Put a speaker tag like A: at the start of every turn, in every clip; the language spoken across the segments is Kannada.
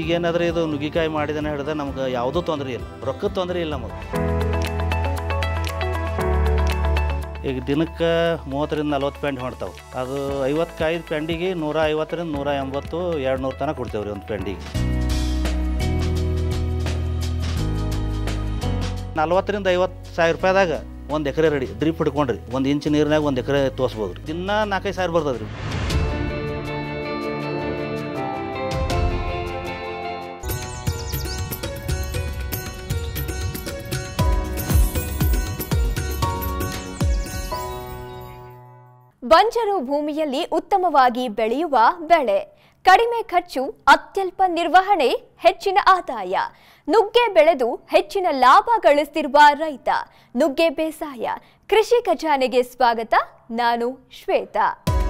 A: ಈಗೇನಾದ್ರೆ ಇದು ನುಗ್ಗಿಕಾಯಿ ಮಾಡಿದನೇ ಹಿಡ್ದೆ ನಮ್ಗೆ ಯಾವುದೂ ತೊಂದರೆ ಇಲ್ಲ ರೊಕ್ಕದ ತೊಂದರೆ ಇಲ್ಲ ನಮಗೆ ಈಗ ದಿನಕ್ಕೆ ಮೂವತ್ತರಿಂದ ನಲ್ವತ್ತು ಪೆಂಡ್ ಮಾಡ್ತಾವೆ ಅದು ಐವತ್ತು ಕಾಯಿದ ಪೆಂಡಿಗೆ ನೂರ ಐವತ್ತರಿಂದ ನೂರ ಎಂಬತ್ತು ಎರಡು ನೂರು ತನಕ ಕೊಡ್ತೇವೆ ರೀ ಒಂದು ಪೆಂಡಿಗೆ ನಲ್ವತ್ತರಿಂದ ಐವತ್ತು ಸಾವಿರ ರೂಪಾಯಿದಾಗ ಒಂದು ಎಕರೆ ರೆಡಿ ಡ್ರಿಪ್ ಹಿಡ್ಕೊಂಡ್ರಿ ಒಂದು ಇಂಚ್ ನೀರಿನಾಗ ಒಂದು ಎಕರೆ ತೋರಿಸ್ಬೋದು ರೀ ದಿನ ನಾಲ್ಕೈದು ಸಾವಿರ ಬರ್ತದೆ ರೀ
B: ಬಂಜರು ಭೂಮಿಯಲ್ಲಿ ಉತ್ತಮವಾಗಿ ಬೆಳೆಯುವ ಬೆಳೆ ಕಡಿಮೆ ಖರ್ಚು ಅತ್ಯಲ್ಪ ನಿರ್ವಹಣೆ ಹೆಚ್ಚಿನ ಆದಾಯ ನುಗ್ಗೆ ಬೆಳೆದು ಹೆಚ್ಚಿನ ಲಾಭ ಗಳಿಸ್ತಿರುವ ರೈತ ನುಗ್ಗೆ ಬೇಸಾಯ ಕೃಷಿ ಖಜಾನೆಗೆ ಸ್ವಾಗತ ನಾನು ಶ್ವೇತಾ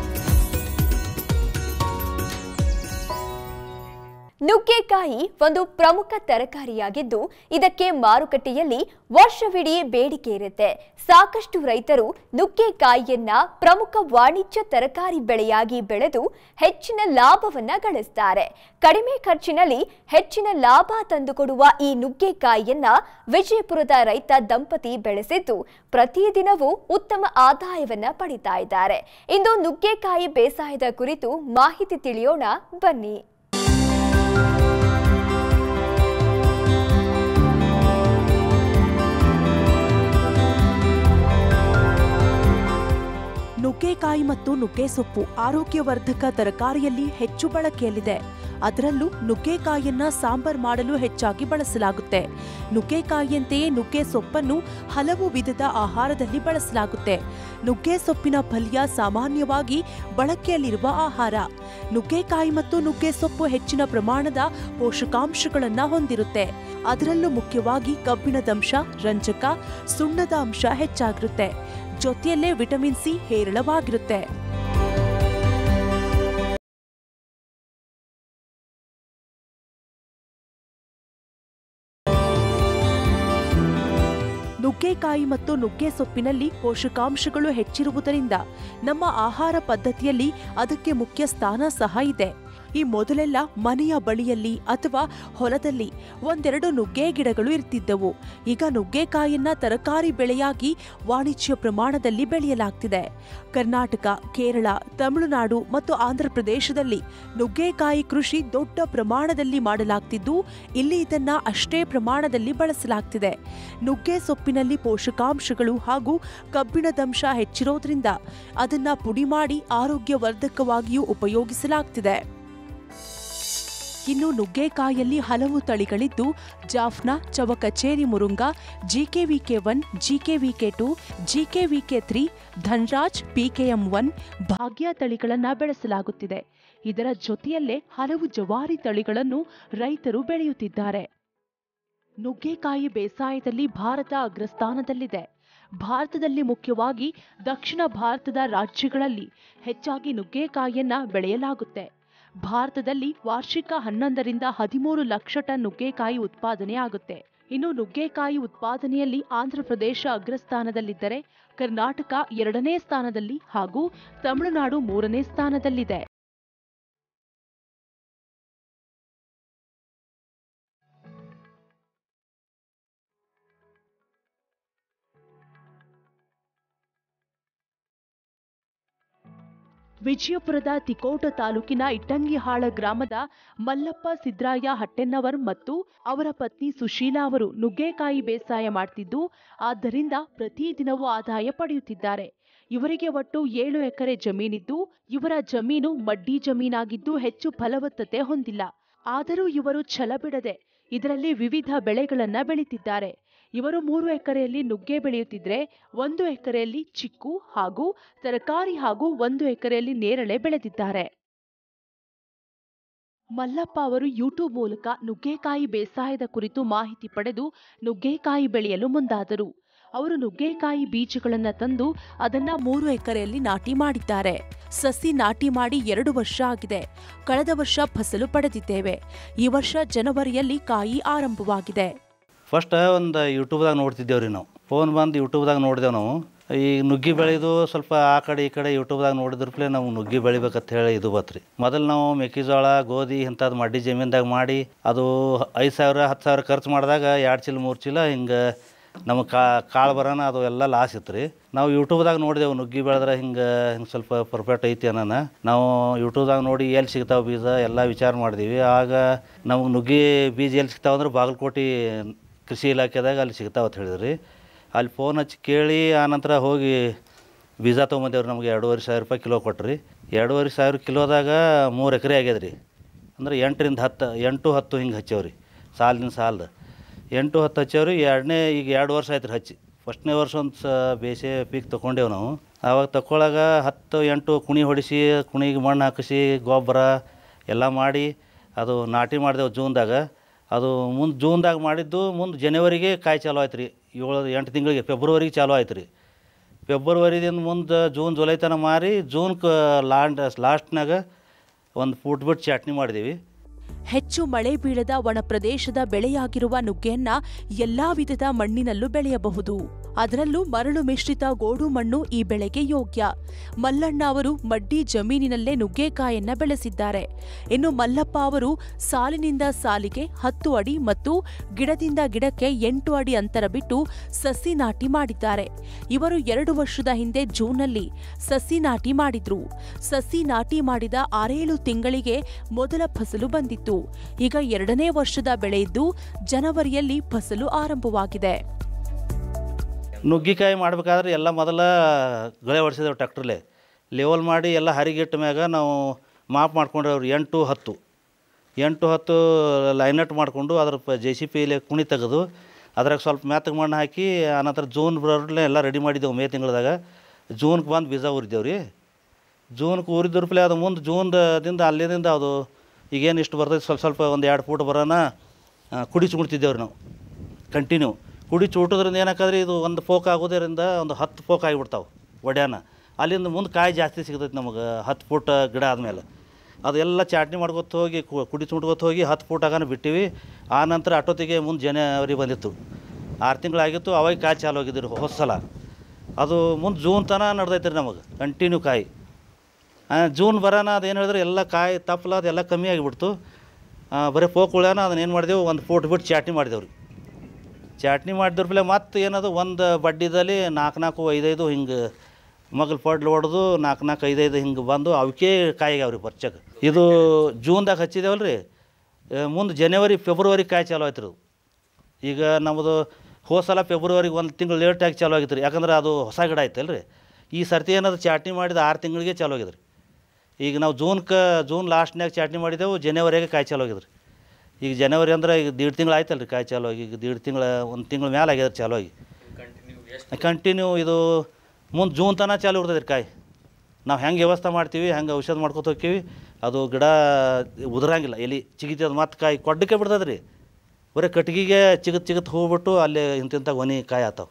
B: ನುಗ್ಗೆಕಾಯಿ ಒಂದು ಪ್ರಮುಖ ತರಕಾರಿಯಾಗಿದ್ದು ಇದಕ್ಕೆ ಮಾರುಕಟ್ಟೆಯಲ್ಲಿ ವರ್ಷವಿಡೀ ಬೇಡಿಕೆ ಇರುತ್ತೆ ಸಾಕಷ್ಟು ರೈತರು ನುಗ್ಗೆಕಾಯಿಯನ್ನ ಪ್ರಮುಖ ವಾಣಿಜ್ಯ ತರಕಾರಿ ಬೆಳೆಯಾಗಿ ಬೆಳೆದು ಹೆಚ್ಚಿನ ಲಾಭವನ್ನ ಗಳಿಸ್ತಾರೆ ಕಡಿಮೆ ಖರ್ಚಿನಲ್ಲಿ ಹೆಚ್ಚಿನ ಲಾಭ ತಂದುಕೊಡುವ ಈ ನುಗ್ಗೆಕಾಯಿಯನ್ನ ವಿಜಯಪುರದ ರೈತ ದಂಪತಿ ಬೆಳೆಸಿದ್ದು ಪ್ರತಿದಿನವೂ ಉತ್ತಮ ಆದಾಯವನ್ನ ಪಡಿತಾ ಇದ್ದಾರೆ ಇಂದು ನುಗ್ಗೆಕಾಯಿ ಬೇಸಾಯದ ಕುರಿತು ಮಾಹಿತಿ ತಿಳಿಯೋಣ ಬನ್ನಿ
C: ನುಗ್ಗೆಕಾಯಿ ಮತ್ತು ನುಗ್ಗೆ ಸೊಪ್ಪು ಆರೋಗ್ಯವರ್ಧಕ ತರಕಾರಿಯಲ್ಲಿ ಹೆಚ್ಚು ಬಳಕೆಯಲ್ಲಿದೆ ಅದರಲ್ಲೂ ನುಗ್ಗೆಕಾಯಿಯನ್ನ ಸಾಂಬಾರ್ ಮಾಡಲು ಹೆಚ್ಚಾಗಿ ಬಳಸಲಾಗುತ್ತೆ ನುಗ್ಗೆಕಾಯಿಯಂತೆಯೇ ನುಗ್ಗೆ ಸೊಪ್ಪನ್ನು ಹಲವು ವಿಧದ ಆಹಾರದಲ್ಲಿ ಬಳಸಲಾಗುತ್ತೆ ನುಗ್ಗೆ ಸೊಪ್ಪಿನ ಪಲ್ಯ ಸಾಮಾನ್ಯವಾಗಿ ಬಳಕೆಯಲ್ಲಿರುವ ಆಹಾರ ನುಗ್ಗೆಕಾಯಿ ಮತ್ತು ನುಗ್ಗೆ ಸೊಪ್ಪು ಹೆಚ್ಚಿನ ಪ್ರಮಾಣದ ಪೋಷಕಾಂಶಗಳನ್ನ ಹೊಂದಿರುತ್ತೆ ಅದರಲ್ಲೂ ಮುಖ್ಯವಾಗಿ ಕಬ್ಬಿಣದಂಶ ರಂಜಕ ಸುಣ್ಣದ ಅಂಶ ಹೆಚ್ಚಾಗಿರುತ್ತೆ ಜೊತೆಯಲ್ಲೇ ವಿಟಮಿನ್ ಸಿ ಹೇರಳವಾಗಿರುತ್ತೆ ನುಗ್ಗೆಕಾಯಿ ಮತ್ತು ನುಗ್ಗೆ ಸೊಪ್ಪಿನಲ್ಲಿ ಪೋಷಕಾಂಶಗಳು ಹೆಚ್ಚಿರುವುದರಿಂದ ನಮ್ಮ ಆಹಾರ ಪದ್ಧತಿಯಲ್ಲಿ ಅದಕ್ಕೆ ಮುಖ್ಯ ಸ್ಥಾನ ಸಹ ಇದೆ ಈ ಮೊದಲೆಲ್ಲ ಮನೆಯ ಬಳಿಯಲ್ಲಿ ಅಥವಾ ಹೊಲದಲ್ಲಿ ಒಂದೆರಡು ನುಗ್ಗೆ ಗಿಡಗಳು ಇರ್ತಿದ್ದವು ಈಗ ನುಗ್ಗೆಕಾಯಿಯನ್ನ ತರಕಾರಿ ಬೆಳೆಯಾಗಿ ವಾಣಿಜ್ಯ ಪ್ರಮಾಣದಲ್ಲಿ ಬೆಳೆಯಲಾಗ್ತಿದೆ ಕರ್ನಾಟಕ ಕೇರಳ ತಮಿಳುನಾಡು ಮತ್ತು ಆಂಧ್ರ ಪ್ರದೇಶದಲ್ಲಿ ನುಗ್ಗೆಕಾಯಿ ಕೃಷಿ ದೊಡ್ಡ ಪ್ರಮಾಣದಲ್ಲಿ ಮಾಡಲಾಗ್ತಿದ್ದು ಇಲ್ಲಿ ಇದನ್ನ ಅಷ್ಟೇ ಪ್ರಮಾಣದಲ್ಲಿ ಬಳಸಲಾಗ್ತಿದೆ ನುಗ್ಗೆ ಸೊಪ್ಪಿನಲ್ಲಿ ಪೋಷಕಾಂಶಗಳು ಹಾಗೂ ಕಬ್ಬಿಣದಂಶ ಹೆಚ್ಚಿರೋದ್ರಿಂದ ಅದನ್ನ ಪುಡಿ ಮಾಡಿ ಆರೋಗ್ಯವರ್ಧಕವಾಗಿಯೂ ಉಪಯೋಗಿಸಲಾಗ್ತಿದೆ ಇನ್ನು ನುಗ್ಗೆಕಾಯಲ್ಲಿ ಹಲವು ತಳಿಗಳಿದ್ದು Jaffna Chavakachcheri Murunga GKVK one GKVK two GKVK three Dhanraj PKM one Bhagya ತಳಿಗಳನ್ನ ಬೆಳೆಸಲಾಗುತ್ತಿದೆ ಇದರ ಜೊತೆಯಲ್ಲೇ ಹಲವು ಜವಾರಿ ತಳಿಗಳನ್ನು ರೈತರು ಬೆಳೆಯುತ್ತಿದ್ದಾರೆ ನುಗ್ಗೆಕಾಯಿ ಬೇಸಾಯದಲ್ಲಿ ಭಾರತ ಅಗ್ರಸ್ಥಾನದಲ್ಲಿದೆ ಭಾರತದಲ್ಲಿ ಮುಖ್ಯವಾಗಿ ದಕ್ಷಿಣ ಭಾರತದ ರಾಜ್ಯಗಳಲ್ಲಿ ಹೆಚ್ಚಾಗಿ ನುಗ್ಗೆಕಾಯಿಯನ್ನ ಬೆಳೆಯಲಾಗುತ್ತೆ ಭಾರತದಲ್ಲಿ ವಾರ್ಷಿಕ ಹನ್ನೊಂದರಿಂದ ಹದಿಮೂರು ಲಕ್ಷ ಟನ್ ನುಗ್ಗೆಕಾಯಿ ಉತ್ಪಾದನೆ ಆಗುತ್ತೆ ಇನ್ನು ನುಗ್ಗೆಕಾಯಿ ಉತ್ಪಾದನೆಯಲ್ಲಿ ಆಂಧ್ರಪ್ರದೇಶ ಅಗ್ರಸ್ಥಾನದಲ್ಲಿದ್ದರೆ ಕರ್ನಾಟಕ ಎರಡನೇ ಸ್ಥಾನದಲ್ಲಿ ಹಾಗೂ ತಮಿಳುನಾಡು ಮೂರನೇ ಸ್ಥಾನದಲ್ಲಿದೆ ವಿಜಯಪುರದ ತಿಕೋಟ ತಾಲೂಕಿನ ಇಟ್ಟಂಗಿಹಾಳ ಗ್ರಾಮದ ಮಲ್ಲಪ್ಪ ಸಿದ್ರಾಯ ಹಟ್ಟೆನ್ನವರ್ ಮತ್ತು ಅವರ ಪತ್ನಿ ಸುಶೀಲಾ ಅವರು ನುಗ್ಗೆಕಾಯಿ ಬೇಸಾಯ ಮಾಡ್ತಿದ್ದು ಆದ್ದರಿಂದ ಪ್ರತಿದಿನವೂ ಆದಾಯ ಪಡೆಯುತ್ತಿದ್ದಾರೆ ಇವರಿಗೆ ಒಟ್ಟು ಏಳು ಎಕರೆ ಜಮೀನಿದ್ದು ಇವರ ಜಮೀನು ಮಡ್ಡಿ ಜಮೀನಾಗಿದ್ದು ಹೆಚ್ಚು ಫಲವತ್ತತೆ ಹೊಂದಿಲ್ಲ ಆದರೂ ಇವರು ಛಲ ಬಿಡದೆ ಇದರಲ್ಲಿ ವಿವಿಧ ಬೆಳೆಗಳನ್ನ ಬೆಳೀತಿದ್ದಾರೆ ಇವರು ಮೂರು ಎಕರೆಯಲ್ಲಿ ನುಗ್ಗೆ ಬೆಳೆಯುತ್ತಿದ್ರೆ ಒಂದು ಎಕರೆಯಲ್ಲಿ ಚಿಕ್ಕು ಹಾಗೂ ತರಕಾರಿ ಹಾಗೂ ಒಂದು ಎಕರೆಯಲ್ಲಿ ನೇರಳೆ ಬೆಳೆದಿದ್ದಾರೆ ಮಲ್ಲಪ್ಪ ಅವರು ಯೂಟ್ಯೂಬ್ ಮೂಲಕ ನುಗ್ಗೆಕಾಯಿ ಬೇಸಾಯದ ಕುರಿತು ಮಾಹಿತಿ ಪಡೆದು ನುಗ್ಗೆಕಾಯಿ ಬೆಳೆಯಲು ಮುಂದಾದರು ಅವರು ನುಗ್ಗೆಕಾಯಿ ಬೀಜಗಳನ್ನ ತಂದು ಅದನ್ನ ಮೂರು ಎಕರೆಯಲ್ಲಿ ನಾಟಿ ಮಾಡಿದ್ದಾರೆ ಸಸಿ ನಾಟಿ ಮಾಡಿ ಎರಡು ವರ್ಷ ಆಗಿದೆ ಕಳೆದ ವರ್ಷ ಫಸಲು ಪಡೆದಿದ್ದೇವೆ ಈ ವರ್ಷ ಜನವರಿಯಲ್ಲಿ ಕಾಯಿ ಆರಂಭವಾಗಿದೆ
A: ಫಸ್ಟ್ ಒಂದು ಯೂಟ್ಯೂಬ್ದಾಗ ನೋಡ್ತಿದ್ದೇವೆ ರೀ ನಾವು ಫೋನ್ ಬಂದು ಯೂಟ್ಯೂಬ್ದಾಗ ನೋಡಿದೆವು ನಾವು ಈ ನುಗ್ಗಿ ಬೆಳೆದು ಸ್ವಲ್ಪ ಆ ಕಡೆ ಈ ಕಡೆ ಯೂಟ್ಯೂಬ್ದಾಗ ನೋಡಿದ್ರಪ್ಲೆ ನಾವು ನುಗ್ಗಿ ಬೆಳಿಬೇಕಂತ ಹೇಳಿ ಇದು ಬತ್ರಿ ಮೊದಲು ನಾವು ಮೆಕ್ಕೆಜೋಳ ಗೋಧಿ ಇಂಥದ್ದು ಮಡ್ಡಿ ಜಮೀನ್ದಾಗ ಮಾಡಿ ಅದು ಐದು ಸಾವಿರ ಹತ್ತು ಸಾವಿರ ಖರ್ಚು ಮಾಡಿದಾಗ ಎರಡು ಚೀಲ ಮೂರು ಚೀಲ ಹಿಂಗೆ ನಮಗೆ ಕಾಳು ಬರೋಣ ಅದು ಎಲ್ಲ ಲಾಸ್ ಇತ್ತು ರೀ ನಾವು ಯೂಟ್ಯೂಬ್ದಾಗ ನೋಡಿದೆವು ನುಗ್ಗಿ ಬೆಳೆದ್ರೆ ಹಿಂಗೆ ಹಿಂಗೆ ಸ್ವಲ್ಪ ಪರ್ಫೆಕ್ಟ್ ಐತಿ ಅನ್ನೋಣ ನಾವು ಯೂಟ್ಯೂಬ್ದಾಗ ನೋಡಿ ಎಲ್ಲಿ ಸಿಗ್ತಾವೆ ಬೀಜ ಎಲ್ಲ ವಿಚಾರ ಮಾಡಿದೀವಿ ಆಗ ನಮಗೆ ನುಗ್ಗಿ ಬೀಜ ಎಲ್ಲಿ ಸಿಗ್ತಾವೆ ಅಂದ್ರೆ ಬಾಗಲಕೋಟೆ ಕೃಷಿ ಇಲಾಖೆದಾಗ ಅಲ್ಲಿ ಸಿಗ್ತಾವೆ ಅಂತ ಹೇಳಿದ್ರಿ ಅಲ್ಲಿ ಫೋನ್ ಹಚ್ಚಿ ಕೇಳಿ ಆನಂತರ ಹೋಗಿ ಬೀಜ ತೊಗೊಂಬಂದೇವ್ರಿ ನಮಗೆ ಎರಡೂವರೆ ಸಾವಿರ ರೂಪಾಯಿ ಕಿಲೋ ಕೊಟ್ರಿ ಎರಡೂವರೆ ಸಾವಿರ ಕಿಲೋದಾಗ ಮೂರು ಎಕರೆ ಆಗ್ಯದ ರೀ ಅಂದ್ರೆ ಎಂಟರಿಂದ ಹತ್ತು ಎಂಟು ಹತ್ತು ಹಿಂಗೆ ಹಚ್ಚೇವ್ರಿ ಸಾಲಿನ ಸಾಲದ ಎಂಟು ಹತ್ತು ಹಚ್ಚೇವ್ರಿ ಎರಡನೇ ಈಗ ಎರಡು ವರ್ಷ ಆಯ್ತು ರೀ ಹಚ್ಚಿ ಫಸ್ಟ್ನೇ ವರ್ಷ ಒಂದು ಸ ಬೇಸೆ ಪೀಕ್ ತೊಗೊಂಡೇವು ನಾವು ಆವಾಗ ತಗೊಳಾಗ ಹತ್ತು ಎಂಟು ಕುಣಿ ಹೊಡಿಸಿ ಕುಣಿಗೆ ಮಣ್ಣು ಹಾಕಿಸಿ ಗೊಬ್ಬರ ಎಲ್ಲ ಮಾಡಿ ಅದು ನಾಟಿ ಮಾಡಿದೆವು ಜೂನ್ದಾಗ ಅದು ಮುಂದೆ ಜೂನ್ದಾಗ ಮಾಡಿದ್ದು ಮುಂದೆ ಜನವರಿಗೆ ಕಾಯಿ ಚಾಲು ಆಯ್ತು ರೀ ಏಳು ಎಂಟು ತಿಂಗಳಿಗೆ ಫೆಬ್ರವರಿಗೆ ಚಾಲು ಆಯ್ತು ರೀ ಫೆಬ್ರವರಿದಿಂದ ಮುಂದೆ ಜೂನ್ ಜುಲೈ ತನಕ ಮಾರಿ ಜೂನ್ ಕ ಲಾಂಡ್ ಲಾಸ್ಟ್ನಾಗ ಒಂದು ಫುಟ್ ಬಿಟ್ಟು ಚಟ್ನಿ ಮಾಡಿದ್ದೀವಿ
C: ಹೆಚ್ಚು ಮಳೆ ಬೀಳದ ಒಣ ಪ್ರದೇಶದ ಬೆಳೆಯಾಗಿರುವ ನುಗ್ಗೆಯನ್ನ ಎಲ್ಲಾ ವಿಧದ ಮಣ್ಣಿನಲ್ಲೂ ಬೆಳೆಯಬಹುದು ಅದರಲ್ಲೂ ಮರಳು ಮಿಶ್ರಿತ ಗೋಡು ಮಣ್ಣು ಈ ಬೆಳೆಗೆ ಯೋಗ್ಯ ಮಲ್ಲಣ್ಣ ಅವರು ಮಡ್ಡಿ ಜಮೀನಿನಲ್ಲೇ ನುಗ್ಗೆಕಾಯನ್ನ ಬೆಳೆಸಿದ್ದಾರೆ ಇನ್ನು ಮಲ್ಲಪ್ಪ ಅವರು ಸಾಲಿನಿಂದ ಸಾಲಿಗೆ ಹತ್ತು ಅಡಿ ಮತ್ತು ಗಿಡದಿಂದ ಗಿಡಕ್ಕೆ ಎಂಟು ಅಡಿ ಅಂತರ ಬಿಟ್ಟು ಸಸಿ ನಾಟಿ ಮಾಡಿದ್ದಾರೆ ಇವರು ಎರಡು ವರ್ಷದ ಹಿಂದೆ ಜೂನ್ನಲ್ಲಿ ಸಸಿ ನಾಟಿ ಮಾಡಿದ್ರು ಸಸಿ ನಾಟಿ ಮಾಡಿದ ಆರೇಳು ತಿಂಗಳಿಗೆ ಮೊದಲ ಫಸಲು ಬಂದಿತ್ತು ಈಗ ಎರಡನೇ ವರ್ಷದ ಬೆಳೆ ಇದ್ದು ಜನವರಿಯಲ್ಲಿ ಫಸಲು ಆರಂಭವಾಗಿದೆ
A: ನುಗ್ಗಿಕಾಯಿ ಮಾಡ್ಬೇಕಾದ್ರೆ ಎಲ್ಲ ಮೊದಲ ಗಳೆ ಹೊಡ್ಸಿದೇವೆ ಟ್ಯಾಕ್ಟ್ರಲ್ಲೇ ಲೆವೆಲ್ ಮಾಡಿ ಎಲ್ಲ ಹರಿಗಿಟ್ಟ ಮ್ಯಾಗ ನಾವು ಮಾಪ್ ಮಾಡ್ಕೊಂಡ್ರವ್ರು ಎಂಟು ಹತ್ತು ಎಂಟು ಹತ್ತು ಲೈನಟ್ ಮಾಡಿಕೊಂಡು ಅದ್ರ ಪ ಜೆ ಸಿ ಪಿಲಿ ಕುಣಿ ತೆಗೆದು ಅದ್ರಾಗ ಸ್ವಲ್ಪ ಮೆತ್ತಗೆ ಮಣ್ಣು ಹಾಕಿ ಆನಂತರ ಜೂನ್ ಬರೋರ್ಲೆ ಎಲ್ಲ ರೆಡಿ ಮಾಡಿದ್ದೆವು ಮೇ ತಿಂಗಳದಾಗ ಜೂನ್ಗೆ ಬಂದು ಬೀಜ ಊರಿದ್ದೇವೆ ರೀ ಜೂನ್ಗೆ ಊರಿದ್ರಪ್ಲೆ ಅದು ಮುಂದೆ ಜೂನ್ದಿಂದ ಅಲ್ಲಿಂದ ಅದು ಈಗೇನು ಇಷ್ಟು ಬರ್ತೈತೆ ಸ್ವಲ್ಪ ಸ್ವಲ್ಪ ಒಂದು ಎರಡು ಫೂಟ್ ಬರೋಣ ಕುಡಿ ಚುಮ್ತಿದ್ದೇವ್ರಿ ನಾವು ಕಂಟಿನ್ಯೂ ಕುಡಿ ಚೂಟೋದ್ರಿಂದ ಏನಾಕದ್ರಿ ಇದು ಒಂದು ಫೋಕ್ ಆಗೋದ್ರಿಂದ ಒಂದು ಹತ್ತು ಫೋಕ್ ಆಗಿಬಿಡ್ತಾವೆ ಒಡ್ಯಾನ ಅಲ್ಲಿಂದ ಮುಂದೆ ಕಾಯಿ ಜಾಸ್ತಿ ಸಿಗ್ತೈತೆ ನಮಗೆ ಹತ್ತು ಫುಟ್ ಗಿಡ ಆದಮೇಲೆ ಅದೆಲ್ಲ ಚಾಟ್ನಿ ಮಾಡ್ಕೊತ ಹೋಗಿ ಕು- ಕುಡಿ ಚುಟ್ಕೊತ ಹೋಗಿ ಹತ್ತು ಫುಟ್ ಆಗಾನ ಬಿಟ್ಟಿವಿ ಆ ನಂತರ ಅಟೋತಿಗೆ ಮುಂದೆ ಜನವರಿ ಬಂದಿತ್ತು ಆರು ತಿಂಗಳಾಗಿತ್ತು ಅವಾಗ ಕಾಯಿ ಚಾಲು ಆಗಿದ್ರು ಹೊಸ ಸಲ ಅದು ಮುಂದೆ ಜೂನ್ ತನಕ ನಡ್ದೈತೆ ರೀ ನಮಗೆ ಕಂಟಿನ್ಯೂ ಕಾಯಿ ಆ, ಜೂನ್ ಬರೋಣ ಅದೇನು ಹೇಳಿದ್ರೆ ಎಲ್ಲ ಕಾಯಿ ತಪ್ಪಲ ಅದೆಲ್ಲ ಕಮ್ಮಿ ಆಗಿಬಿಡ್ತು ಆ, ಬರೀ ಪೋಕ್ ಉಳ್ಯಾನ ಅದನ್ನ ಏನು ಮಾಡಿದೆವು ಒಂದು ಫೋಟ್ ಬಿಟ್ಟು ಚಾಟ್ನಿ ಮಾಡಿದೆವು ರೀ ಚಾಟ್ನಿ ಮಾಡಿದ್ರಪ್ಲೆ ಮತ್ತೆ ಏನದು ಒಂದು ಬಡ್ಡಿದಲ್ಲಿ ನಾಲ್ಕು ನಾಲ್ಕು ಐದೈದು ಹಿಂಗೆ ಮಗಲ್ ಪಡ್ಲು ಹೊಡೆದು ನಾಲ್ಕು ನಾಲ್ಕು ಐದೈದು ಹಿಂಗೆ ಬಂದು ಅವಕ್ಕೆ ಕಾಯಿ ಅವ್ರಿ ಬರ್ಚಕ್ಕೆ ಇದು ಜೂನ್ದಾಗ ಹಚ್ಚಿದೇವಲ್ಲ ರೀ ಮುಂದೆ ಜನವರಿ ಫೆಬ್ರವರಿ ಕಾಯಿ ಚಾಲು ಆಯ್ತು ರೀ ಅದು. ಈಗ ನಮ್ಮದು ಹೋದ ಸಲ ಫೆಬ್ರವರಿಗೆ ಒಂದು ತಿಂಗಳು ಲೇಟಾಗಿ ಚಾಲು ಆಗಿತ್ತು ರೀ ಯಾಕಂದ್ರೆ ಅದು ಹೊಸ ಗಿಡ ಐತಲ್ಲ ರೀ ಈ ಸರ್ತಿ ಏನಾದ್ರು ಚಾಟ್ನಿ ಮಾಡಿದ ಆರು ತಿಂಗಳಿಗೆ ಚಾಲು ಆಗಿದೆ ರೀ ಈಗ ನಾವು ಜೂನ್ಗೆ ಜೂನ್ ಲಾಸ್ಟ್ನಾಗ ಚಾಟ್ನಿ ಮಾಡಿದೆವು ಜನವರಿಗೆ ಕಾಯಿ ಚಾಲು ಆಗಿದೆ ರೀ ಈಗ ಜನವರಿ ಅಂದ್ರೆ ಈಗ ದೀಡ್ ತಿಂಗಳು ಆಯ್ತಲ್ಲ ರೀ ಕಾಯಿ ಚಾಲು ಆಗಿ ಈಗ ದೀಡ್ ತಿಂಗಳ ಒಂದು ತಿಂಗಳ ಮೇಲೆ ಆಗ್ಯದ ರೀ ಚಾಲು ಆಗಿ ಕಂಟಿನ್ಯೂ ಇದು ಮುಂದೆ ಜೂನ್ ತನಕ ಚಾಲು ಇರ್ತದೆ ರೀ ಕಾಯಿ ನಾವು ಹೆಂಗೆ ವ್ಯವಸ್ಥೆ ಮಾಡ್ತೀವಿ ಹೆಂಗೆ ಔಷಧ ಮಾಡ್ಕೊತ ಹೋಗ್ತೀವಿ ಅದು ಗಿಡ ಉದುರಂಗಿಲ್ಲ ಎಲಿ ಚಿಗಿತದ ಮತ್ತೆ ಕಾಯಿ ಕೊಡ್ಡಕ್ಕೆ ಬಿಡ್ತದೆ ರೀ ಬರೀ ಕಟ್ಗಿಗೆ ಚಿಗತ್ ಚಿಗತ್ ಹೋಗ್ಬಿಟ್ಟು ಅಲ್ಲಿ ಇಂತಿಂಥ ಒನಿ ಕಾಯಿ ಆತಾವ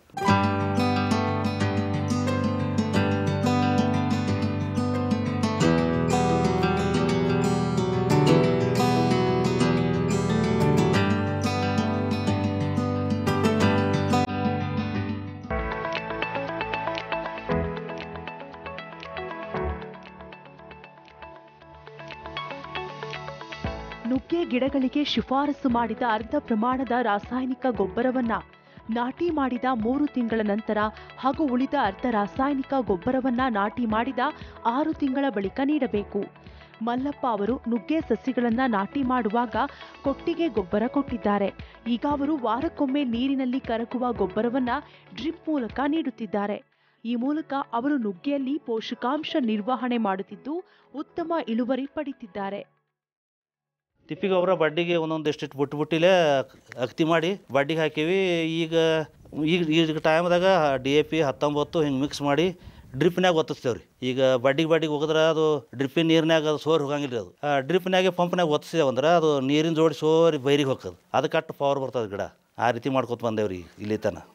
C: ನುಗ್ಗೆ ಗಿಡಗಳಿಗೆ ಶಿಫಾರಸು ಮಾಡಿದ ಅರ್ಧ ಪ್ರಮಾಣದ ರಾಸಾಯನಿಕ ಗೊಬ್ಬರವನ್ನ ನಾಟಿ ಮಾಡಿದ ಮೂರು ತಿಂಗಳ ನಂತರ ಹಾಗೂ ಉಳಿದ ಅರ್ಧ ರಾಸಾಯನಿಕ ಗೊಬ್ಬರವನ್ನ ನಾಟಿ ಮಾಡಿದ ಆರು ತಿಂಗಳ ಬಳಿಕ ನೀಡಬೇಕು ಮಲ್ಲಪ್ಪ ಅವರು ನುಗ್ಗೆ ಸಸಿಗಳನ್ನ ನಾಟಿ ಮಾಡುವಾಗ ಕೊಟ್ಟಿಗೆ ಗೊಬ್ಬರ ಕೊಟ್ಟಿದ್ದಾರೆ ಈಗ ಅವರು ವಾರಕ್ಕೊಮ್ಮೆ ನೀರಿನಲ್ಲಿ ಕರಗುವ ಗೊಬ್ಬರವನ್ನ ಡ್ರಿಪ್ ಮೂಲಕ ನೀಡುತ್ತಿದ್ದಾರೆ ಈ ಮೂಲಕ ಅವರು ನುಗ್ಗೆಯಲ್ಲಿ ಪೋಷಕಾಂಶ ನಿರ್ವಹಣೆ ಮಾಡುತ್ತಿದ್ದು ಉತ್ತಮ ಇಳುವರಿ ಪಡಿತಿದ್ದಾರೆ
A: ತಿಪ್ಪಿ ಗೊಬ್ಬರ ಬಡ್ಡಿಗೆ ಒಂದೊಂದು ಎಷ್ಟಿಟ್ಟು ಬಿಟ್ಟು ಬಿಟ್ಟಿಲೆ ಅಕ್ತಿ ಮಾಡಿ ಬಡ್ಡಿಗೆ ಹಾಕೀವಿ ಈಗ ಈಗ ಈಗ ಟೈಮ್ದಾಗ ಡಿ ಎ ಪಿ ಹತ್ತೊಂಬತ್ತು ಹಿಂಗೆ ಮಿಕ್ಸ್ ಮಾಡಿ ಡ್ರಿಪ್ನಾಗ ಒತ್ತಿಸ್ತೇವೆ ರೀ ಈಗ ಬಡ್ಡಿಗೆ ಬಡ್ಡಿಗೆ ಹೋಗಿದ್ರೆ ಅದು ಡ್ರಿಪ್ಪಿನ ನೀರಿನಾಗ ಅದು ಸೋರಿ ಹೋಗಂಗಿಲ್ಲ ರೀ ಅದು ಆ ಡ್ರಿಪ್ನಾಗೆ ಪಂಪ್ನಾಗ ಒತ್ತಿಸ್ತೇವೆ ಅಂದ್ರೆ ಅದು ನೀರಿನ ಜೋಡಿ ಸೋರಿ ಬೈರಿಗೆ ಹೋಗ್ತದೆ ಅದಕ್ಕೆ ಅಷ್ಟು ಪವರ್ ಬರ್ತದೆ ಗಿಡ ಆ ರೀತಿ ಮಾಡ್ಕೊತ ಬಂದೇವ್ರಿ ಇಲ್ಲಿ ತನಕ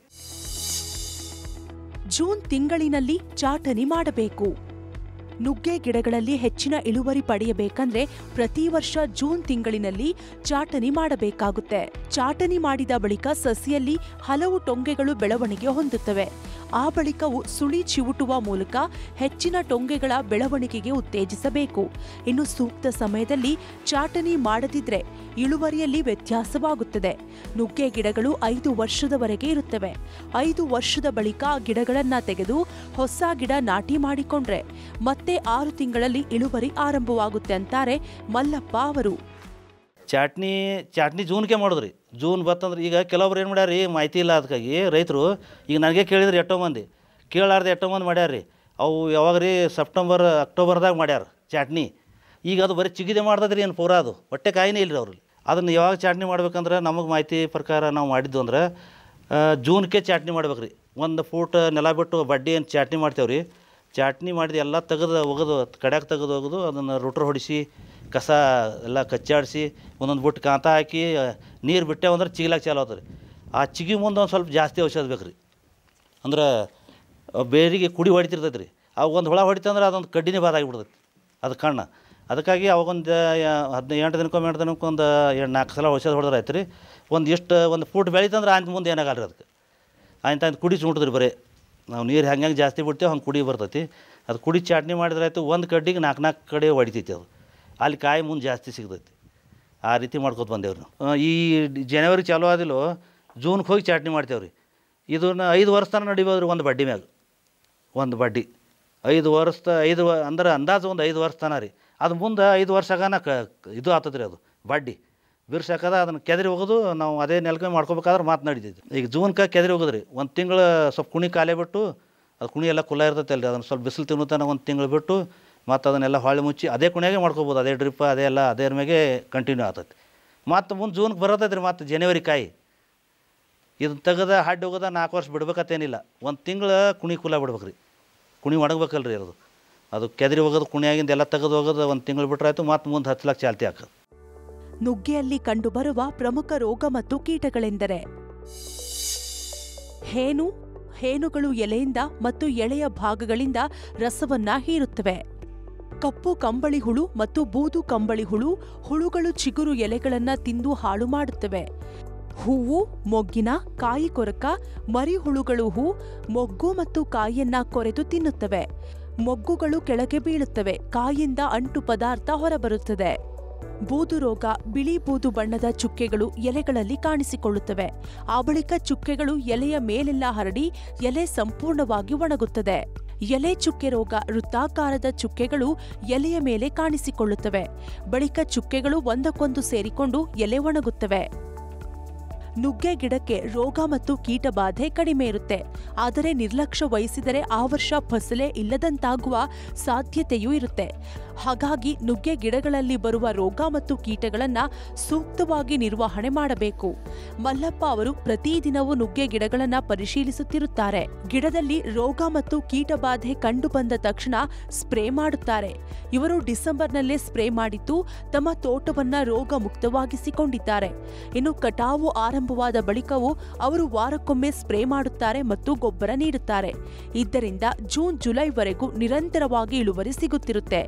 C: ಜೂನ್ ತಿಂಗಳಿನಲ್ಲಿ ಚಾಟನಿ ಮಾಡಬೇಕು ನುಗ್ಗೆ ಗಿಡಗಳಲ್ಲಿ ಹೆಚ್ಚಿನ ಇಳುವರಿ ಪಡೆಯಬೇಕಂದ್ರೆ ಪ್ರತಿ ವರ್ಷ ಜೂನ್ ತಿಂಗಳಿನಲ್ಲಿ ಚಾಟನಿ ಮಾಡಬೇಕಾಗುತ್ತೆ ಚಾಟನಿ ಮಾಡಿದ ಬಳಿಕ ಸಸಿಯಲ್ಲಿ ಹಲವು ಟೊಂಗೆಗಳು ಬೆಳವಣಿಗೆ ಹೊಂದುತ್ತವೆ ಆ ಬಳಿಕವು ಸುಳಿ ಚಿವುಟುವ ಮೂಲಕ ಹೆಚ್ಚಿನ ಟೊಂಗೆಗಳ ಬೆಳವಣಿಗೆಗೆ ಉತ್ತೇಜಿಸಬೇಕು ಇನ್ನು ಸೂಕ್ತ ಸಮಯದಲ್ಲಿ ಚಾಟನಿ ಮಾಡದಿದ್ರೆ ಇಳುವರಿಯಲ್ಲಿ ವ್ಯತ್ಯಾಸವಾಗುತ್ತದೆ ನುಗ್ಗೆ ಗಿಡಗಳು ಐದು ವರ್ಷದವರೆಗೆ ಇರುತ್ತವೆ ಐದು ವರ್ಷದ ಬಳಿಕ ಆ ಗಿಡಗಳನ್ನ ತೆಗೆದು ಹೊಸ ಗಿಡ ನಾಟಿ ಮಾಡಿಕೊಂಡ್ರೆ ಮತ್ತೆ ಆರು ತಿಂಗಳಲ್ಲಿ ಇಳುವರಿ ಆರಂಭವಾಗುತ್ತೆ ಅಂತಾರೆ ಮಲ್ಲಪ್ಪ ಅವರು
A: ಚಾಟ್ನಿ ಚಾಟ್ನಿ ಜೂನ್ಗೆ ಮಾಡಿದ್ರಿ ಜೂನ್ ಬತ್ತಂದ್ರೆ ಈಗ ಕೆಲವೊಬ್ರು ಏನು ಮಾಡ್ಯಾರ ರೀ ಮಾಹಿತಿ ಇಲ್ಲ ಅದಕ್ಕಾಗಿ ರೈತರು ಈಗ ನನಗೆ ಕೇಳಿದ್ರಿ ಎಷ್ಟೋ ಮಂದಿ ಕೇಳಾರ್ದು ಎಷ್ಟೋ ಮಂದಿ ಮಾಡ್ಯಾರ ರೀ ಅವು ಯಾವಾಗ ರೀ ಸೆಪ್ಟೆಂಬರ್ ಅಕ್ಟೋಬರ್ದಾಗ ಮಾಡ್ಯಾರ ಚಾಟ್ನಿ ಈಗ ಅದು ಬರೀ ಚಿಗಿದೆ ಮಾಡ್ದದ್ರಿ ಏನು ಪೂರ ಅದು ಹೊಟ್ಟೆ ಕಾಯಿನೇ ಇಲ್ಲ ರೀ ಅವ್ರಲ್ಲಿ ಅದನ್ನು ಯಾವಾಗ ಚಾಟ್ನಿ ಮಾಡ್ಬೇಕಂದ್ರೆ ನಮಗೆ ಮಾಹಿತಿ ಪ್ರಕಾರ ನಾವು ಮಾಡಿದ್ದು ಅಂದ್ರೆ ಆ, ಜೂನ್ಗೆ ಚಾಟ್ನಿ ಮಾಡ್ಬೇಕು ರೀ ಒಂದು ಫೂಟ್ ನೆಲ ಬಿಟ್ಟು ಬಡ್ಡಿ ಏನು ಚಾಟ್ನಿ ಮಾಡ್ತೇವೆ ರೀ ಚಾಟ್ನಿ ಮಾಡಿದ ಎಲ್ಲ ತೆಗೆದು ಒಗೆದು ಕಡ್ಯಾಕ ತೆಗೆದು ಒಗೆದು ಅದನ್ನು ರೋಟ್ರ್ ಹೊಡಿಸಿ ಕಸ ಎಲ್ಲ ಕಚ್ಚಾಡಿಸಿ ಒಂದೊಂದು ಬುಟ್ಟು ಕಾಂತ ಹಾಕಿ ನೀರು ಬಿಟ್ಟೆ ಅಂದ್ರೆ ಚಿಗಿಲಾಕ ಚಾಲು ಆಗ್ತದೆ ರೀ ಆ ಚಿಗಿ ಮುಂದೆ ಒಂದು ಸ್ವಲ್ಪ ಜಾಸ್ತಿ ಔಷಧ ಬೇಕು ರೀ ಅಂದ್ರೆ ಆ ಬೇರಿಗೆ ಕುಡಿ ಹೊಡಿತಿರ್ತೈತೆ ರೀ ಅವಾಗ ಒಂದು ಹುಳ ಹೊಡಿತಂದ್ರೆ ಅದೊಂದು ಕಡ್ಡಿನೇ ಬಾದಾಗಿಬಿಡ್ತೈತಿ ಅದು ಕಣ್ಣು ಅದಕ್ಕಾಗಿ ಅವಾಗೊಂದು ಹದಿನೈದು ಎಂಟು ದಿನಕ್ಕೊಮ್ಮೆ ಎಂಟು ದಿನಕ್ಕೊಂದು ಎರಡು ನಾಲ್ಕು ಸಲ ಔಷಧ ಹೊಡೆದ್ರೆ ಆಯ್ತು ರೀ ಒಂದು ಎಷ್ಟು ಒಂದು ಫೂಟ್ ಬೆಳೀತಂದ್ರೆ ಅಂತ ಮುಂದೆ ಏನಾಗಲ್ಲ ರೀ ಅದಕ್ಕೆ ಆಯ್ತು ಅಂತ ಕುಡಿ ಚುಂಟ್ರಿ ಬರೀ ನಾವು ನೀರು ಹೆಂಗೆ ಹೆಂಗೆ ಜಾಸ್ತಿ ಬಿಡ್ತೇವೆ ಹಂಗೆ ಕುಡಿ ಬರ್ತೈತಿ ಅದು ಕುಡಿ ಚಾಟ್ನಿ ಮಾಡಿದ್ರೆ ಆಯ್ತು ಒಂದು ಕಡ್ಡಿಗೆ ನಾಲ್ಕು ನಾಲ್ಕು ಕಡೆ ಹೊಡಿತೈತಿ ಅದು ಅಲ್ಲಿ ಕಾಯಿ ಮುಂದೆ ಜಾಸ್ತಿ ಸಿಗ್ತೈತಿ ಆ ರೀತಿ ಮಾಡ್ಕೊತ ಬಂದೇವ್ರಿ ನಾವು ಆ, ಈ ಜನವರಿ ಚಾಲು ಆದಿಲ್ಲೋ ಜೂನ್ಗೆ ಹೋಗಿ ಚಾಟ್ನಿ ಮಾಡ್ತೇವೆ ರೀ ಇದನ್ನ ಐದು ವರ್ಷ ತನಕ ನಡಿಬೋದು ರೀ ಒಂದು ಬಡ್ಡಿ ಮ್ಯಾಗ ಒಂದು ಬಡ್ಡಿ ಐದು ವರ್ಷ ಐದು ವ- ಅಂದ್ರೆ ಅಂದಾಜು ಒಂದು ಐದು ವರ್ಷ ತನ ರೀ ಅದು ಮುಂದೆ ಐದು ವರ್ಷಗಾನ ಕ ಇದು ಆಗ್ತದೆ ರೀ ಅದು ಬಡ್ಡಿ ಬಿರ್ಸಾಕದ ಅದನ್ನು ಕೆದರಿ ಹೋಗೋದು ನಾವು ಅದೇ ನೆಲಕ್ಕೆ ಮಾಡ್ಕೋಬೇಕಾದ್ರೆ ಮಾತು ನಡೀತೈತಿ ಈಗ ಜೂನ್ಗೆ ಕೆದರಿ ಹೋಗೋದ್ರಿ ಒಂದು ತಿಂಗಳು ಸ್ವಲ್ಪ ಕುಣಿ ಕಾಲೇ ಬಿಟ್ಟು ಅದು ಕುಣಿ ಎಲ್ಲ ಕುಲ್ಲ ಇರ್ತೈತೆ ಅಲ್ರಿ ಅದನ್ನು ಸ್ವಲ್ಪ ಬಿಸಿಲು ತಿನ್ನುತ್ತಾನ ಒಂದು ತಿಂಗಳು ಬಿಟ್ಟು ಮತ್ತು ಅದನ್ನೆಲ್ಲ ಹೊಳ್ಳಿ ಮುಚ್ಚಿ ಅದೇ ಕುಣಿಯಾಗೆ ಮಾಡ್ಕೋಬೋದು ಅದೇ ಡ್ರಿಪ್ ಅದೇ ಎಲ್ಲ ಅದೇ ಮ್ಯಾಗೆ ಕಂಟಿನ್ಯೂ ಆಗ್ತೈತಿ ಮತ್ತು ಮುಂದೆ ಜೂನ್ಗೆ ಬರತೈತೆ ರೀ ಮತ್ತು ಜನವರಿ ಕಾಯಿ ಇದನ್ನ ತೆಗೆದ ಹಾಡಿ ಹೋಗೋದ ನಾಲ್ಕು ವರ್ಷ ಬಿಡ್ಬೇಕತ್ತೇನಿಲ್ಲ ಒಂದು ತಿಂಗಳು ಕುಣಿ ಕುಲ ಬಿಡ್ಬೇಕು ರೀ ಕುಣಿ ಒಣಗ್ಬೇಕಲ್ರಿ ಅದು ಅದು ಕೆದರಿ ಹೋಗೋದು ಕುಣಿಯಾಗಿಂದ ಎಲ್ಲ ತೆಗೆದು ಹೋಗೋದು ಒಂದು ತಿಂಗಳು ಬಿಟ್ರೆ ಆಯ್ತು ಮತ್ತು ಮುಂದೆ ಹಚ್ಚಲಕ್ಕೆ ಚಾಲ್ತಿ ಹಾಕೋದು
C: ನುಗ್ಗೆಯಲ್ಲಿ ಕಂಡುಬರುವ ಪ್ರಮುಖ ರೋಗ ಮತ್ತು ಕೀಟಗಳೆಂದರೆ ಹೇನು ಹೇನುಗಳು ಎಲೆಯಿಂದ ಮತ್ತು ಎಳೆಯ ಭಾಗಗಳಿಂದ ರಸವನ್ನ ಹೀರುತ್ತವೆ ಕಪ್ಪು ಕಂಬಳಿ ಹುಳು ಮತ್ತು ಬೂದು ಕಂಬಳಿ ಹುಳು ಹುಳುಗಳು ಚಿಗುರು ಎಲೆಗಳನ್ನ ತಿಂದು ಹಾಳು ಮಾಡುತ್ತವೆ ಹೂವು ಮೊಗ್ಗಿನ ಕಾಯಿ ಕೊರಕ ಮರಿಹುಳುಗಳು ಹೂ ಮೊಗ್ಗು ಮತ್ತು ಕಾಯಿಯನ್ನ ಕೊರೆದು ತಿನ್ನುತ್ತವೆ ಮೊಗ್ಗುಗಳು ಕೆಳಗೆ ಬೀಳುತ್ತವೆ ಕಾಯಿಂದ ಅಂಟು ಪದಾರ್ಥ ಹೊರಬರುತ್ತದೆ ಬೂದು ರೋಗ ಬಿಳಿ ಬೂದು ಬಣ್ಣದ ಚುಕ್ಕೆಗಳು ಎಲೆಗಳಲ್ಲಿ ಕಾಣಿಸಿಕೊಳ್ಳುತ್ತವೆ ಆ ಬಳಿಕ ಚುಕ್ಕೆಗಳು ಎಲೆಯ ಮೇಲೆಲ್ಲ ಹರಡಿ ಎಲೆ ಸಂಪೂರ್ಣವಾಗಿ ಒಣಗುತ್ತದೆ ಎಲೆ ಚುಕ್ಕೆ ರೋಗ ವೃತ್ತಾಕಾರದ ಚುಕ್ಕೆಗಳು ಎಲೆಯ ಮೇಲೆ ಕಾಣಿಸಿಕೊಳ್ಳುತ್ತವೆ ಬಳಿಕ ಚುಕ್ಕೆಗಳು ಒಂದಕ್ಕೊಂದು ಸೇರಿಕೊಂಡು ಎಲೆ ಒಣಗುತ್ತವೆ ನುಗ್ಗೆ ಗಿಡಕ್ಕೆ ರೋಗ ಮತ್ತು ಕೀಟ ಬಾಧೆ ಕಡಿಮೆ ಇರುತ್ತೆ ಆದರೆ ನಿರ್ಲಕ್ಷ್ಯ ವಹಿಸಿದರೆ ಆ ವರ್ಷ ಫಸಲೇ ಇಲ್ಲದಂತಾಗುವ ಸಾಧ್ಯತೆಯೂ ಇರುತ್ತೆ ಹಾಗಾಗಿ ನುಗ್ಗೆ ಗಿಡಗಳಲ್ಲಿ ಬರುವ ರೋಗ ಮತ್ತು ಕೀಟಗಳನ್ನ ಸೂಕ್ತವಾಗಿ ನಿರ್ವಹಣೆ ಮಾಡಬೇಕು ಮಲ್ಲಪ್ಪ ಅವರು ಪ್ರತಿದಿನವೂ ನುಗ್ಗೆ ಗಿಡಗಳನ್ನ ಪರಿಶೀಲಿಸುತ್ತಿರುತ್ತಾರೆ ಗಿಡದಲ್ಲಿ ರೋಗ ಮತ್ತು ಕೀಟ ಬಾಧೆ ಕಂಡು ಬಂದ ತಕ್ಷಣ ಸ್ಪ್ರೇ ಮಾಡುತ್ತಾರೆ ಇವರು ಡಿಸೆಂಬರ್ನಲ್ಲೇ ಸ್ಪ್ರೇ ಮಾಡಿದ್ದು ತಮ್ಮ ತೋಟವನ್ನ ರೋಗ ಮುಕ್ತವಾಗಿಸಿಕೊಂಡಿದ್ದಾರೆ ಇನ್ನು ಕಟಾವು ಆರಂಭವಾದ ಬಳಿಕವೂ ಅವರು ವಾರಕ್ಕೊಮ್ಮೆ ಸ್ಪ್ರೇ ಮಾಡುತ್ತಾರೆ ಮತ್ತು ಗೊಬ್ಬರ ನೀಡುತ್ತಾರೆ ಇದರಿಂದ ಜೂನ್ ಜುಲೈವರೆಗೂ ನಿರಂತರವಾಗಿ ಇಳುವರಿ ಸಿಗುತ್ತಿರುತ್ತೆ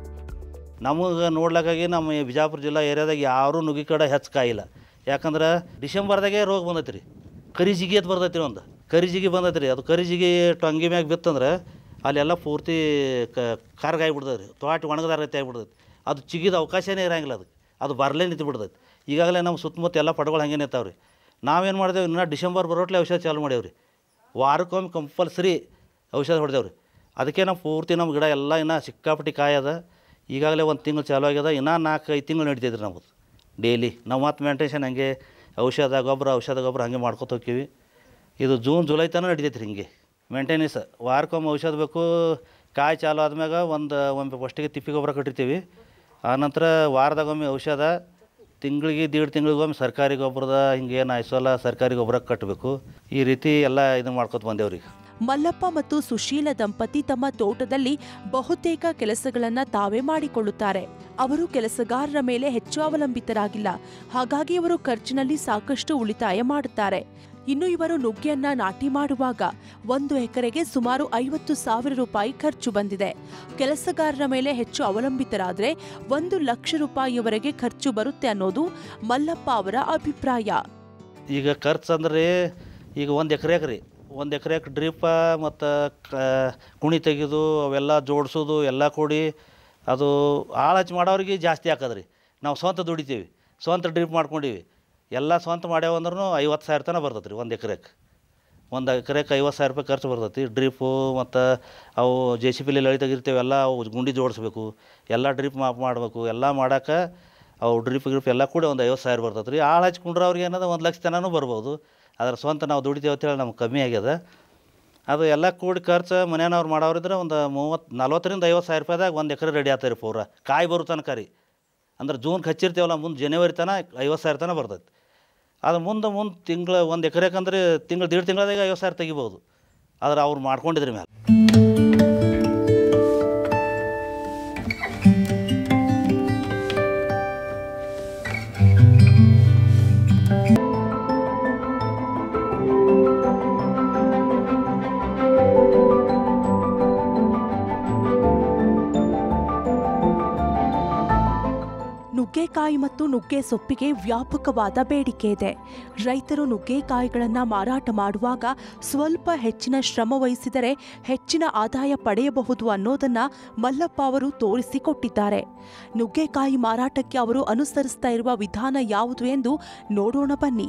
A: ನಮಗೆ ನೋಡ್ಲಕ್ಕಾಗಿ ನಮ್ಮ ಈ ಬಿಜಾಪುರ ಜಿಲ್ಲಾ ಏರಿಯಾದಾಗ ಯಾರೂ ನುಗ್ಗಿ ಕಡೆ ಹೆಚ್ಚು ಕಾಯಿಲ್ಲ ಯಾಕಂದ್ರೆ ಡಿಸೆಂಬರ್ದಾಗೆ ರೋಗ ಬಂದೈತೆ ರೀ ಕರಿಜಿಗಿ ಅಂತ ಬರ್ತೈತೆ ರೀ ಒಂದು ಕರಿಜಿಗಿ ಬಂದೈತೆ ರೀ ಅದು ಕರಿಜಿಗಿ ಟೊಂಗಿ ಮ್ಯಾಗ ಬಿತ್ತಂದ್ರೆ ಅಲ್ಲೆಲ್ಲ ಪೂರ್ತಿ ಕ ಕಾರ್ಗಾಯಿ ಬಿಡ್ತದೆ ರೀ ತೋಟ ಒಣಗದ ರೀತಿ ಆಗಿಬಿಡ್ತೈತಿ ಅದು ಚಿಗಿದ ಅವಕಾಶನೇ ಇರಂಗಿಲ್ಲ ಅದಕ್ಕೆ ಅದು ಬರಲೇ ನಿಂತು ಬಿಡ್ತೈತಿ ಈಗಾಗಲೇ ನಮ್ಮ ಸುತ್ತಮುತ್ತ ಎಲ್ಲ ಪಡಗಳು ಹಂಗೆ ನಿಂತಾವೆ ರೀ ನಾವೇನು ಮಾಡಿದೆವು ಇನ್ನೂ ಡಿಸೆಂಬರ್ ಬರೋಟ್ಲೆ ಔಷಧ ಚಾಲು ಮಾಡೇವು ರೀ ವಾರಕ್ಕೊಮ್ಮೆ ಕಂಪಲ್ಸರಿ ಔಷಧ ಹೊಡೆದೇವು ರೀ ಅದಕ್ಕೆ ನಾವು ಪೂರ್ತಿ ನಮ್ಮ ಗಿಡ ಎಲ್ಲ ಇನ್ನೂ ಸಿಕ್ಕಾಪಟ್ಟಿ ಕಾಯದ ಈಗಾಗಲೇ ಒಂದು ತಿಂಗಳು ಚಾಲು ಆಗ್ಯದ ಇನ್ನೂ ನಾಲ್ಕು ಐದು ತಿಂಗಳು ನಡೀತೈತೆ ರೀ ನಮ್ಮದು ಡೈಲಿ ನಾವು ಮತ್ತೆ ಮೇಂಟೇಷನ್ ಹಂಗೆ ಔಷಧ ಗೊಬ್ಬರ ಔಷಧ ಗೊಬ್ಬರ ಹಂಗೆ ಮಾಡ್ಕೊತ ಹೋಗ್ತೀವಿ ಇದು ಜೂನ್ ಜುಲೈ ತನಕ ನಡೀತೈತೆ ರೀ ಹಿಂಗೆ ಮೇಂಟೆನೆನ್ಸ್ ವಾರಕ್ಕೊಮ್ಮೆ ಔಷಧ ಬೇಕು ಕಾಯಿ ಚಾಲು ಆದ್ಮ್ಯಾಗ ಒಂದು ಒಮ್ಮೆ ಫಸ್ಟಿಗೆ ತಿಪ್ಪಿ ಗೊಬ್ಬರ ಕಟ್ಟಿರ್ತೀವಿ ಆನಂತರ ವಾರದಾಗೊಮ್ಮೆ ಔಷಧ ತಿಂಗಳಿಗೆ ದೀಡ್ ತಿಂಗಳಿಗೊಮ್ಮೆ ಸರ್ಕಾರಿ ಗೊಬ್ಬರದ ಹಿಂಗೇನು ಐಸೋಲ ಸರ್ಕಾರಿ ಗೊಬ್ಬರ ಕಟ್ಟಬೇಕು ಈ ರೀತಿ ಎಲ್ಲ ಇದನ್ನು ಮಾಡ್ಕೊತ ಬಂದೇವ್ರಿ
C: ಮಲ್ಲಪ್ಪ ಮತ್ತು ಸುಶೀಲ ದಂಪತಿ ತಮ್ಮ ತೋಟದಲ್ಲಿ ಬಹುತೇಕ ಕೆಲಸಗಳನ್ನ ತಾವೇ ಮಾಡಿಕೊಳ್ಳುತ್ತಾರೆ ಅವರು ಕೆಲಸಗಾರರ ಮೇಲೆ ಹೆಚ್ಚು ಅವಲಂಬಿತರಾಗಿಲ್ಲ ಹಾಗಾಗಿ ಅವರು ಖರ್ಚಿನಲ್ಲಿ ಸಾಕಷ್ಟು ಉಳಿತಾಯ ಮಾಡುತ್ತಾರೆ ಇನ್ನು ಇವರು ನುಗ್ಗೆಯನ್ನ ನಾಟಿ ಮಾಡುವಾಗ ಒಂದು ಎಕರೆಗೆ ಸುಮಾರು ಐವತ್ತು ಸಾವಿರ ರೂಪಾಯಿ ಖರ್ಚು ಬಂದಿದೆ ಕೆಲಸಗಾರರ ಮೇಲೆ ಹೆಚ್ಚು ಅವಲಂಬಿತರಾದ್ರೆ ಒಂದು ಲಕ್ಷ ರೂಪಾಯಿಯವರೆಗೆ ಖರ್ಚು ಬರುತ್ತೆ ಅನ್ನೋದು ಮಲ್ಲಪ್ಪ ಅವರ ಅಭಿಪ್ರಾಯ
A: ಈಗ ಖರ್ಚು ಅಂದ್ರೆ ಈಗ ಒಂದು ಎಕರೆಗೆ ರೀ ಒಂದು ಎಕರೆಗೆ ಡ್ರಿಪ್ಪ ಮತ್ತು ಕ ಕುಣಿ ತೆಗೆದು ಅವೆಲ್ಲ ಜೋಡಿಸೋದು ಎಲ್ಲ ಕೂಡಿ ಅದು ಆಳು ಹಚ್ಚಿ ಮಾಡೋರಿಗೆ ಜಾಸ್ತಿ ಹಾಕದ್ರಿ ನಾವು ಸ್ವಂತ ದುಡಿತೀವಿ ಸ್ವಂತ ಡ್ರಿಪ್ ಮಾಡ್ಕೊಂಡೀವಿ ಎಲ್ಲ ಸ್ವಂತ ಮಾಡ್ಯಾವ ಅಂದ್ರೂ ಐವತ್ತು ಸಾವಿರ ತನಕ ಬರ್ತೈತೆ ರೀ ಒಂದು ಎಕರೆಗೆ ಒಂದು ಎಕರೆಗೆ ಐವತ್ತು ಸಾವಿರ ರೂಪಾಯಿ ಖರ್ಚು ಬರ್ತೈತಿ ಡ್ರಿಪ್ಪು ಮತ್ತು ಅವು ಜೆ ಸಿ ಪಿಲಿ ಲಳಿ ತೆಗಿರ್ತೀವೆಲ್ಲ ಅವು ಗುಂಡಿ ಜೋಡಿಸ್ಬೇಕು ಎಲ್ಲ ಡ್ರಿಪ್ ಮಾಪ್ ಮಾಡಬೇಕು ಎಲ್ಲ ಮಾಡೋಕೆ ಅವು ಡ್ರಿಪ್ ಗ್ರಿಪ್ ಎಲ್ಲ ಕೂಡ ಒಂದು ಐವತ್ತು ಸಾವಿರ ಬರ್ತೈತೆ ರೀ ಆಳು ಹಚ್ಕೊಂಡ್ರೆ ಅವ್ರಿಗೆ ಏನದ ಒಂದು ಲಕ್ಷ ತನೂ ಬರ್ಬೋದು ಅದ್ರ ಸ್ವಂತ ನಾವು ದುಡಿತೀವಿ ಅಂತೇಳಿ ನಮ್ಗೆ ಕಮ್ಮಿ ಆಗ್ಯದ ಅದು ಎಲ್ಲ ಕೂಡಿ ಖರ್ಚು ಮನೆಯವ್ರು ಮಾಡೋರಿದ್ರೆ ಒಂದು ಮೂವತ್ತು ನಲ್ವತ್ತರಿಂದ ಐವತ್ತು ಸಾವಿರ ರೂಪಾಯಿದಾಗ ಒಂದು ಎಕರೆ ರೆಡಿ ಆಗ್ತಾರೆ ಪೂರ ಕಾಯಿ ಬರೋ ತನಕ ರೀ ಅಂದ್ರೆ ಜೂನ್ಗೆ ಹಚ್ಚಿರ್ತೀವಲ್ಲ ಮುಂದೆ ಜನವರಿ ತನಕ ಐವತ್ತು ಸಾವಿರ ತನಕ ಬರ್ತೈತೆ ಅದು ಮುಂದೆ ಮುಂದೆ ತಿಂಗಳು ಒಂದು ಎಕರೆಕಂದ್ರೆ ತಿಂಗಳು ದೇಡು ತಿಂಗಳದಾಗ ಐವತ್ತು ಸಾವಿರ ತೆಗಿಬೋದು ಆದ್ರೆ ಅವ್ರು ಮಾಡ್ಕೊಂಡಿದ್ರಿ ಮೇಲೆ
C: ನುಗ್ಗೆಕಾಯಿ ಮತ್ತು ನುಗ್ಗೆ ಸೊಪ್ಪಿಗೆ ವ್ಯಾಪಕವಾದ ಬೇಡಿಕೆ ಇದೆ ರೈತರು ನುಗ್ಗೆಕಾಯಿಗಳನ್ನ ಮಾರಾಟ ಮಾಡುವಾಗ ಸ್ವಲ್ಪ ಹೆಚ್ಚಿನ ಶ್ರಮ ವಹಿಸಿದರೆ ಹೆಚ್ಚಿನ ಆದಾಯ ಪಡೆಯಬಹುದು ಅನ್ನೋದನ್ನ ಮಲ್ಲಪ್ಪ ಅವರು ತೋರಿಸಿಕೊಟ್ಟಿದ್ದಾರೆ ನುಗ್ಗೆಕಾಯಿ ಮಾರಾಟಕ್ಕೆ ಅವರು ಅನುಸರಿಸ್ತಾ ಇರುವ ವಿಧಾನ ಯಾವುದು ಎಂದು ನೋಡೋಣ ಬನ್ನಿ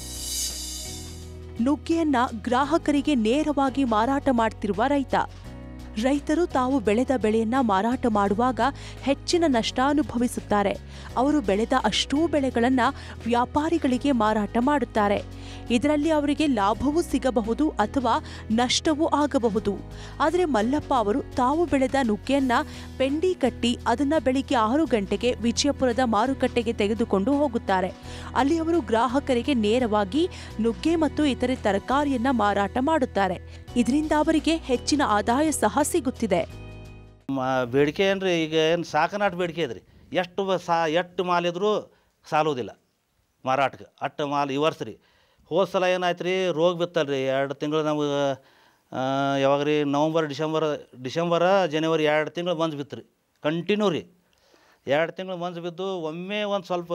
C: ನುಗ್ಗೆಯನ್ನ ಗ್ರಾಹಕರಿಗೆ ನೇರವಾಗಿ ಮಾರಾಟ ಮಾಡ್ತಿರುವ ರೈತ ರೈತರು ತಾವು ಬೆಳೆದ ಬೆಳೆಯನ್ನ ಮಾರಾಟ ಮಾಡುವಾಗ ಹೆಚ್ಚಿನ ನಷ್ಟ ಅನುಭವಿಸುತ್ತಾರೆ ಅವರು ಬೆಳೆದ ಅಷ್ಟೂ ಬೆಳೆಗಳನ್ನ ವ್ಯಾಪಾರಿಗಳಿಗೆ ಮಾರಾಟ ಮಾಡುತ್ತಾರೆ ಇದರಲ್ಲಿ ಅವರಿಗೆ ಲಾಭವೂ ಸಿಗಬಹುದು ಅಥವಾ ನಷ್ಟವೂ ಆಗಬಹುದು ಆದರೆ ಮಲ್ಲಪ್ಪ ಅವರು ತಾವು ಬೆಳೆದ ನುಗ್ಗೆಯನ್ನ ಪೆಂಡಿ ಕಟ್ಟಿ ಅದನ್ನ ಬೆಳಿಗ್ಗೆ ಆರು ಗಂಟೆಗೆ ವಿಜಯಪುರದ ಮಾರುಕಟ್ಟೆಗೆ ತೆಗೆದುಕೊಂಡು ಹೋಗುತ್ತಾರೆ ಅಲ್ಲಿ ಅವರು ಗ್ರಾಹಕರಿಗೆ ನೇರವಾಗಿ ನುಗ್ಗೆ ಮತ್ತು ಇತರೆ ತರಕಾರಿಯನ್ನ ಮಾರಾಟ ಮಾಡುತ್ತಾರೆ ಇದರಿಂದ ಅವರಿಗೆ ಹೆಚ್ಚಿನ ಆದಾಯ ಸಹ ಸಿಗುತ್ತಿದೆ
A: ಮಾ ಬೇಡಿಕೆ ಏನು ರೀ ಈಗ ಏನು ಸಾಕನಾಟ ಬೇಡಿಕೆ ಅದ್ರಿ ಎಷ್ಟು ಬ ಸಾ ಎಷ್ಟು ಮಾಲ್ ಇದ್ರೂ ಸಾಲೋದಿಲ್ಲ ಮಾರಾಟಕ್ಕೆ ಅಟ್ಟು ಮಾಲ್ ಈ ವರ್ಷ ರೀ ಹೋದ ಸಲ ಏನಾಯ್ತು ರೀ ರೋಗ ಬಿತ್ತಲ್ಲ ರೀ ಎರಡು ತಿಂಗಳು ನಮ್ಗೆ ಆ, ಯಾವಾಗ ರೀ ನವಂಬರ್ ಡಿಸೆಂಬರ್ ಡಿಸೆಂಬರ ಜನವರಿ ಎರಡು ತಿಂಗಳು ಮಂಜು ಬಿತ್ತು ರೀ ಕಂಟಿನ್ಯೂ ರೀ ಎರಡು ತಿಂಗಳು ಮಂಜು ಬಿದ್ದು ಒಮ್ಮೆ ಒಂದು ಸ್ವಲ್ಪ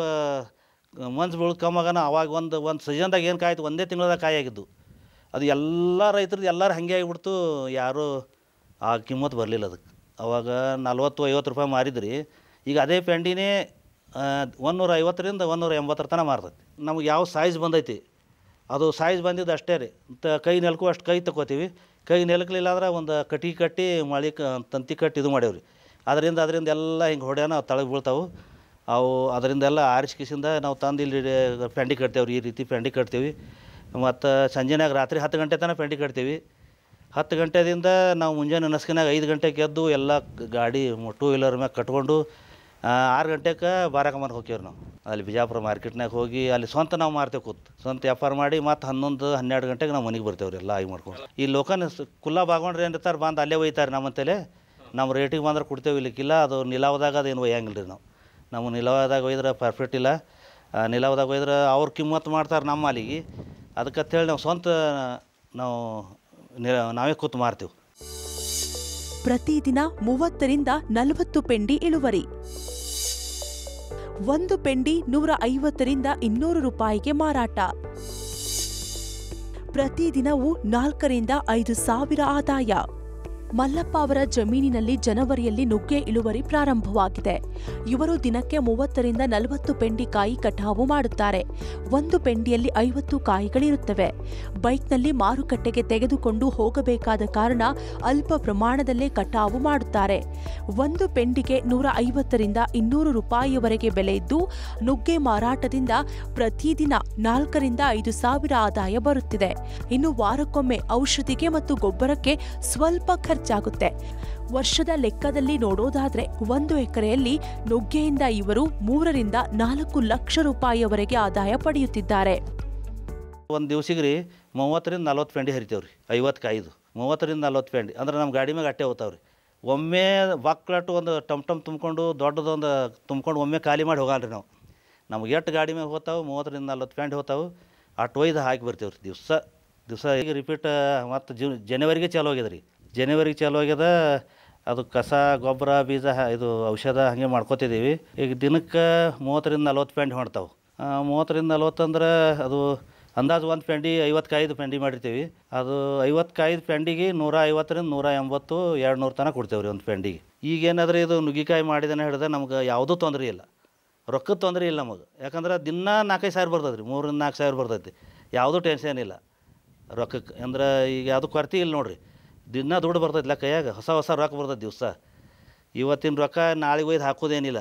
A: ಮಂಜು ಬೀಳೋದು ಕಮ್ಮಾಗನ ಅವಾಗ ಒಂದು ಒಂದು ಸೀಸನ್ದಾಗ ಏನು ಕಾಯ್ತು ಒಂದೇ ತಿಂಗಳದಾಗ ಕಾಯಿ ಆಗಿದ್ದು ಅದು ಎಲ್ಲ ರೈತರದ್ದು ಎಲ್ಲರೂ ಹಾಗೆ ಆಗಿಬಿಡ್ತು ಯಾರೂ ಆ ಕಿಮ್ಮತ್ತು ಬರಲಿಲ್ಲ ಅದಕ್ಕೆ ಅವಾಗ ನಲ್ವತ್ತು ಐವತ್ತು ರೂಪಾಯಿ ಮಾರಿದ್ರಿ ಈಗ ಅದೇ ಪೆಂಡಿನೇ ಒಂದೂರ ಐವತ್ತರಿಂದ ಒಂದೂರ ಎಂಬತ್ತರ ತನಕ ಮಾರ್ತೈತಿ ನಮ್ಗೆ ಯಾವ ಸೈಜ್ ಬಂದೈತಿ ಅದು ಸೈಜ್ ಬಂದಿದ್ದು ಅಷ್ಟೇ ರೀ ತ ಕೈ ನೆಲಕ್ಕೂ ಅಷ್ಟು ಕೈ ತಗೋತೀವಿ ಕೈ ನೆಲಕ್ಲಿಲ್ಲ ಅಂದ್ರೆ ಒಂದು ಕಟ್ಟಿಗೆ ಕಟ್ಟಿ ಮಳೆ ಕ ತಂತಿ ಕಟ್ಟಿ ಇದು ಮಾಡೇವ್ರಿ ಅದರಿಂದ ಅದರಿಂದ ಎಲ್ಲ ಹಿಂಗೆ ಹೊಡ್ಯಾನ ತಳಗೆ ಬೀಳ್ತಾವೆ ಅವು ಅದರಿಂದೆಲ್ಲ ಆರಿಸಿ ಕಿಸಿಂದ ನಾವು ತಂದು ಇಲ್ಲಿ ಪೆಂಡಿ ಕಟ್ತೇವೆ ರೀ ಈ ರೀತಿ ಪೆಂಡಿ ಕಟ್ತೀವಿ ಮತ್ತು ಸಂಜೆನಾಗ ರಾತ್ರಿ ಹತ್ತು ಗಂಟೆ ತನಕ ಪೆಂಡಿ ಕಟ್ತೀವಿ ಹತ್ತು ಗಂಟೆದಿಂದ ನಾವು ಮುಂಜಾನೆ ನಸ್ಕಿನಾಗ ಐದು ಗಂಟೆಗೆ ಎದ್ದು ಎಲ್ಲ ಗಾಡಿ ಟೂ ವೀಲರ್ ಮ್ಯಾಗ ಕಟ್ಕೊಂಡು ಆ, ಆರು ಗಂಟೆಗೆ ಬಾರಕಮ್ಮನ ಹೋಗ್ಯವ್ರಿ ನಾವು ಅಲ್ಲಿ ಬಿಜಾಪುರ ಮಾರ್ಕೆಟ್ನಾಗ ಹೋಗಿ ಅಲ್ಲಿ ಸ್ವಂತ ನಾವು ಮಾರ್ತೇವೆ ಕೂತ್ ಸ್ವಂತ ವ್ಯಾಪಾರ ಮಾಡಿ ಮತ್ತು ಹನ್ನೊಂದು ಹನ್ನೆರಡು ಗಂಟೆಗೆ ನಾವು ಮನೆಗೆ ಬರ್ತೇವೆ ರೀ ಎಲ್ಲ ಆಗಿ ಮಾಡ್ಕೊಂಡು ಈ ಲೋಕನ್ ಕುಲ್ಲ ಬಾಗೊಂಡ್ರೆ ಏನು ಇರ್ತಾರೆ ಬಂದು ಅಲ್ಲೇ ಒಯ್ತಾರೆ ನಮ್ಮಂತೇಲೆ ನಮ್ಮ ರೇಟಿಗೆ ಬಂದ್ರೆ ಕೊಡ್ತೇವೆ ಇಲ್ಲಿಕ್ಕಿಲ್ಲ ಅದು ನಿಲಾವದಾಗ ಅದೇನು ಒಯ್ಯಂಗಿಲ್ಲ ರೀ ನಾವು ನಮ್ಮ ನಿಲಾವದಾಗ ಒಯ್ದ್ರೆ ಪರ್ಫೆಕ್ಟ್ ಇಲ್ಲ ಆ, ನಿಲಾವದಾಗ ಒಯ್ದ್ರೆ ಅವ್ರು ಕಿಮ್ಮತ್ತು ಮಾಡ್ತಾರೆ ನಮ್ಮ ಮಾಲಿಗೆ ಅದಕ್ಕಂತೇಳಿ ನಾವು ಸ್ವಂತ ನಾವು ನಿ- ನಾವೇ ಕೂತು ಮಾರ್ತೀವಿ
C: ಪ್ರತಿದಿನ ಮೂವತ್ತರಿಂದ ನಲವತ್ತು ಪೆಂಡಿ ಇಳುವರಿ ಒಂದು ಪೆಂಡಿ ನೂರ ಐವತ್ತರಿಂದ ಇನ್ನೂರು ರೂಪಾಯಿಗೆ ಮಾರಾಟ ಪ್ರತಿದಿನವೂ ನಾಲ್ಕರಿಂದ ಐದು ಸಾವಿರ ಆದಾಯ ಮಲ್ಲಪ್ಪ ಅವರ ಜಮೀನಿನಲ್ಲಿ ಜನವರಿಯಲ್ಲಿ ನುಗ್ಗೆ ಇಳುವರಿ ಪ್ರಾರಂಭವಾಗಿದೆ ಇವರು ದಿನಕ್ಕೆ ಮೂವತ್ತರಿಂದ ನಲವತ್ತು ಪೆಂಡಿ ಕಾಯಿ ಕಟಾವು ಮಾಡುತ್ತಾರೆ ಒಂದು ಪೆಂಡಿಯಲ್ಲಿ ಐವತ್ತು ಕಾಯಿಗಳಿರುತ್ತವೆ ಬೈಕ್ನಲ್ಲಿ ಮಾರುಕಟ್ಟೆಗೆ ತೆಗೆದುಕೊಂಡು ಹೋಗಬೇಕಾದ ಕಾರಣ ಅಲ್ಪ ಪ್ರಮಾಣದಲ್ಲೇ ಕಟಾವು ಮಾಡುತ್ತಾರೆ ಒಂದು ಪೆಂಡಿಗೆ ನೂರ ಐವತ್ತರಿಂದ ಇನ್ನೂರು ರೂಪಾಯಿಯವರೆಗೆ ಬೆಲೆ ಇದ್ದು ನುಗ್ಗೆ ಮಾರಾಟದಿಂದ ಪ್ರತಿದಿನ ನಾಲ್ಕರಿಂದ ಐದು ಸಾವಿರ ಆದಾಯ ಬರುತ್ತಿದೆ ಇನ್ನು ವಾರಕ್ಕೊಮ್ಮೆ ಔಷಧಿಗೆ ಮತ್ತು ಗೊಬ್ಬರಕ್ಕೆ ಸ್ವಲ್ಪ ಖರ್ಚಾಗುತ್ತೆ ವರ್ಷದ ಲೆಕ್ಕದಲ್ಲಿ ನೋಡೋದಾದ್ರೆ ಒಂದು ಎಕರೆಯಲ್ಲಿ ನುಗ್ಗೆಯಿಂದ ಇವರು ಮೂರರಿಂದ ನಾಲ್ಕು ಲಕ್ಷ ರೂಪಾಯಿಯವರೆಗೆ ಆದಾಯ ಪಡೆಯುತ್ತಿದ್ದಾರೆ
A: ಒಂದು ದಿವ್ಸಿಗೆ ರೀ ಮೂವತ್ತರಿಂದ ನಲ್ವತ್ತು ಪೆಂಡಿ ಹರಿತೇವೆ ರೀ ಐವತ್ತು ಕಾಯ್ದು ಮೂವತ್ತರಿಂದ ನಲ್ವತ್ತು ಪೆಂಡಿ ಅಂದ್ರೆ ನಮ್ಮ ಗಾಡಿ ಮ್ಯಾಗ ಅಟ್ಟೆ ಹೋಗ್ತಾವೆ ರೀ ಒಮ್ಮೆ ಬಕ್ಲಟ್ಟು ಒಂದು ಟಮ್ ಟಮ್ ತುಂಬ್ಕೊಂಡು ದೊಡ್ಡದೊಂದು ತುಂಬ್ಕೊಂಡು ಒಮ್ಮೆ ಖಾಲಿ ಮಾಡಿ ಹೋಗಲ್ಲ ರೀ ನಾವು ನಮ್ಗೆ ಎಷ್ಟು ಗಾಡಿ ಮ್ಯಾಗ ಹೋಗ್ತಾವೆ ಮೂವತ್ತರಿಂದ ನಲ್ವತ್ತು ಪೆಂಡಿ ಹೋಗ್ತಾವೆ ಅಷ್ಟು ಒಯ್ದು ಹಾಕಿ ಬರ್ತೀವಿ ರೀ ದಿವಸ ದಿವಸ ಈಗ ರಿಪೀಟ್ ಮತ್ತು ಜೂ ಜನವರಿಗೆ ಚಾಲು ಆಗ್ಯದ ರೀ ಜನವರಿಗೆ ಚಾಲು ಆಗ್ಯದ ಅದು ಕಸ ಗೊಬ್ಬರ ಬೀಜ ಹ- ಇದು ಔಷಧ ಹಾಗೆ ಮಾಡ್ಕೋತಿದ್ದೀವಿ ಈಗ ದಿನಕ್ಕೆ ಮೂವತ್ತರಿಂದ ನಲ್ವತ್ತು ಪೆಂಡ್ ಮಾಡ್ತಾವೆ ಮೂವತ್ತರಿಂದ ನಲ್ವತ್ತು ಅಂದ್ರೆ ಅದು ಅಂದಾಜು ಒಂದು ಪೆಂಡಿ ಐವತ್ತು ಕಾಯ್ದು ಪೆಂಡಿ ಮಾಡಿರ್ತೀವಿ ಅದು ಐವತ್ತು ಕಾಯ್ದು ಪೆಂಡಿಗೆ ನೂರ ಐವತ್ತರಿಂದ ನೂರ ಎಂಬತ್ತು ಎರಡು ನೂರು ತನಕ ಕೊಡ್ತೇವೆ ರೀ ಒಂದು ಪೆಂಡಿಗೆ ಈಗೇನಾದ್ರೆ ಇದು ನುಗ್ಗಿಕಾಯಿ ಮಾಡಿದನ ಹಿಡಿದ್ರೆ ನಮ್ಗೆ ಯಾವುದೂ ತೊಂದರೆ ಇಲ್ಲ ರೊಕ್ಕದ ತೊಂದರೆ ಇಲ್ಲ ನಮಗೆ ಯಾಕಂದ್ರೆ ದಿನ ನಾಲ್ಕೈದು ಸಾವಿರ ಬರ್ತದೆ ರೀ ಮೂರಿಂದ ನಾಲ್ಕು ಸಾವಿರ ಬರ್ತೈತಿ ಯಾವುದೂ ಟೆನ್ಷನ್ ಇಲ್ಲ ರೊಕ್ಕಕ್ಕೆ ಅಂದ್ರೆ ಈಗ ಯಾವುದು ಕೊರತೆ ಇಲ್ಲ ನೋಡ್ರಿ ದಿನ ದುಡ್ಡು ಬರ್ತೈತಿಲ್ಲ ಕೈಯಾಗ ಹೊಸ ಹೊಸ ರೊಕ್ಕ ಬರ್ತೈತೆ ದಿವಸ ಇವತ್ತಿನ ರೊಕ್ಕ ನಾಳೆಗೆ ಒಯ್ದು ಹಾಕೋದೇನಿಲ್ಲ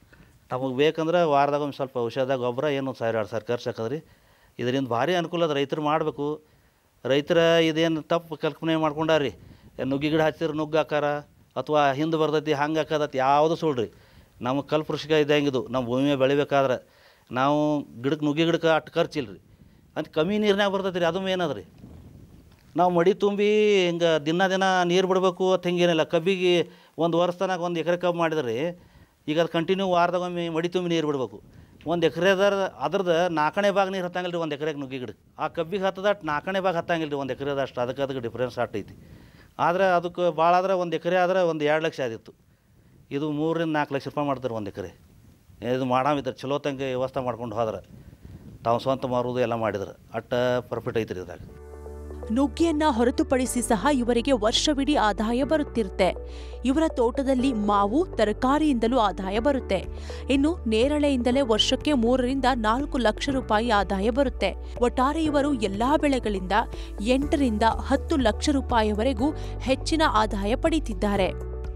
A: ನಮಗೆ ಬೇಕಂದ್ರೆ ವಾರದಾಗ ಒಂದು ಸ್ವಲ್ಪ ಔಷಧ ಗೊಬ್ಬರ ಏನು ಒಂದು ಸಾವಿರ ಎರಡು ಸಾವಿರ ಖರ್ಚು ಹಾಕದ್ರಿ ಇದರಿಂದ ಭಾರಿ ಅನುಕೂಲ ಅದ ರೈತರು ಮಾಡಬೇಕು ರೈತರ ಇದೇನು ತಪ್ಪು ಕಲ್ಪನೆ ಮಾಡ್ಕೊಂಡಾರಿ ನುಗ್ಗಿ ಗಿಡ ಹಚ್ಚಿದ್ರೆ ನುಗ್ಗು ಹಾಕಾರ ಅಥವಾ ಹಿಂದೆ ಬರ್ತೈತಿ ಹಂಗೆ ಹಾಕದತ್ ಯಾವುದು ಸುಳ್ರಿ ನಮ್ಮ ಕಲ್ಪೃಷಿಕ ಇದ್ದಂಗಿದು ನಮ್ಮ ಭೂಮಿ ಬೆಳಿಬೇಕಾದ್ರೆ ನಾವು ಗಿಡಕ್ಕೆ ನುಗ್ಗಿ ಗಿಡಕ್ಕೆ ಅಷ್ಟು ಖರ್ಚಿಲ್ಲ ರೀ ಅಂತ ಕಮ್ಮಿ ನೀರಿನಾಗ ಬರ್ತೈತಿ ರೀ ಅದು ಮೇನ್ ಅದ ರೀ ನಾವು ಮಡಿ ತುಂಬಿ ಹಿಂಗೆ ದಿನ ದಿನ ನೀರು ಬಿಡಬೇಕು ಅಂತ ಹಿಂಗೇನಿಲ್ಲ ಕಬ್ಬಿಗೆ ಒಂದು ವರ್ಷ ತನಕ ಒಂದು ಎಕರೆ ಕಬ್ಬು ಮಾಡಿದ್ರೆ ಈಗ ಅದು ಕಂಟಿನ್ಯೂ ವಾರದಾಗೊಮ್ಮೆ ಮಡಿ ತುಂಬಿ ನೀರು ಬಿಡಬೇಕು ಒಂದು ಎಕರೆದರ ಅದ್ರದ್ದು ನಾಲ್ಕನೇ ಭಾಗ ನೀರು ಹತ್ತಂಗಿಲ್ಲ ರೀ ಒಂದು ಎಕರೆಗೆ ನುಗ್ಗಿ ಗಿಡಕ್ಕೆ ಆ ಕಬ್ಬಿಗೆ ಹತ್ತದಷ್ಟು ನಾಲ್ಕನೇ ಭಾಗ ಹತ್ತಂಗಿಲ್ಲ ರೀ ಒಂದು ಎಕರೆದಷ್ಟು ಅದಕ್ಕೆ ಅದಕ್ಕೆ ಡಿಫ್ರೆನ್ಸ್ ಆಟೈತಿ ಆದ್ರೆ ಅದಕ್ಕೆ ಭಾಳ ಆದ್ರೆ ಒಂದು ಎಕರೆ ಆದ್ರೆ ಒಂದು ಎರಡು ಲಕ್ಷ ಆದಿತ್ತು ಇದು ಮೂರರಿಂದ ನಾಲ್ಕು ಲಕ್ಷ ರೂಪಾಯಿ ಮಾಡ್ತಾರೆ ಒಂದು ಎಕರೆ ಇದು ಮಾಡಾಮಿದ್ರೆ ಚಲೋ ತಂಗೆ ವ್ಯವಸ್ಥೆ ಮಾಡ್ಕೊಂಡು ಹೋದ್ರೆ ತಾವು ಸ್ವಂತ ಮಾರುವುದು ಎಲ್ಲ ಮಾಡಿದ್ರೆ ಅಟ್ಟ ಪ್ರಾಫಿಟ್ ಐತ್ರಿ ಇದ್ರಾಗ
C: ನುಗ್ಗೆಯನ್ನ ಹೊರತುಪಡಿಸಿ ಸಹ ಇವರಿಗೆ ವರ್ಷವಿಡೀ ಆದಾಯ ಬರುತ್ತಿರುತ್ತೆ ಇವರ ತೋಟದಲ್ಲಿ ಮಾವು ತರಕಾರಿಯಿಂದಲೂ ಆದಾಯ ಬರುತ್ತೆ ಇನ್ನು ನೇರಳೆಯಿಂದಲೇ ವರ್ಷಕ್ಕೆ ಮೂರರಿಂದ ನಾಲ್ಕು ಲಕ್ಷ ರೂಪಾಯಿ ಆದಾಯ ಬರುತ್ತೆ ಒಟ್ಟಾರೆ ಇವರು ಎಲ್ಲಾ ಬೆಳೆಗಳಿಂದ ಎಂಟರಿಂದ ಹತ್ತು ಲಕ್ಷ ರೂಪಾಯಿವರೆಗೂ ಹೆಚ್ಚಿನ ಆದಾಯ ಪಡೀತಿದ್ದಾರೆ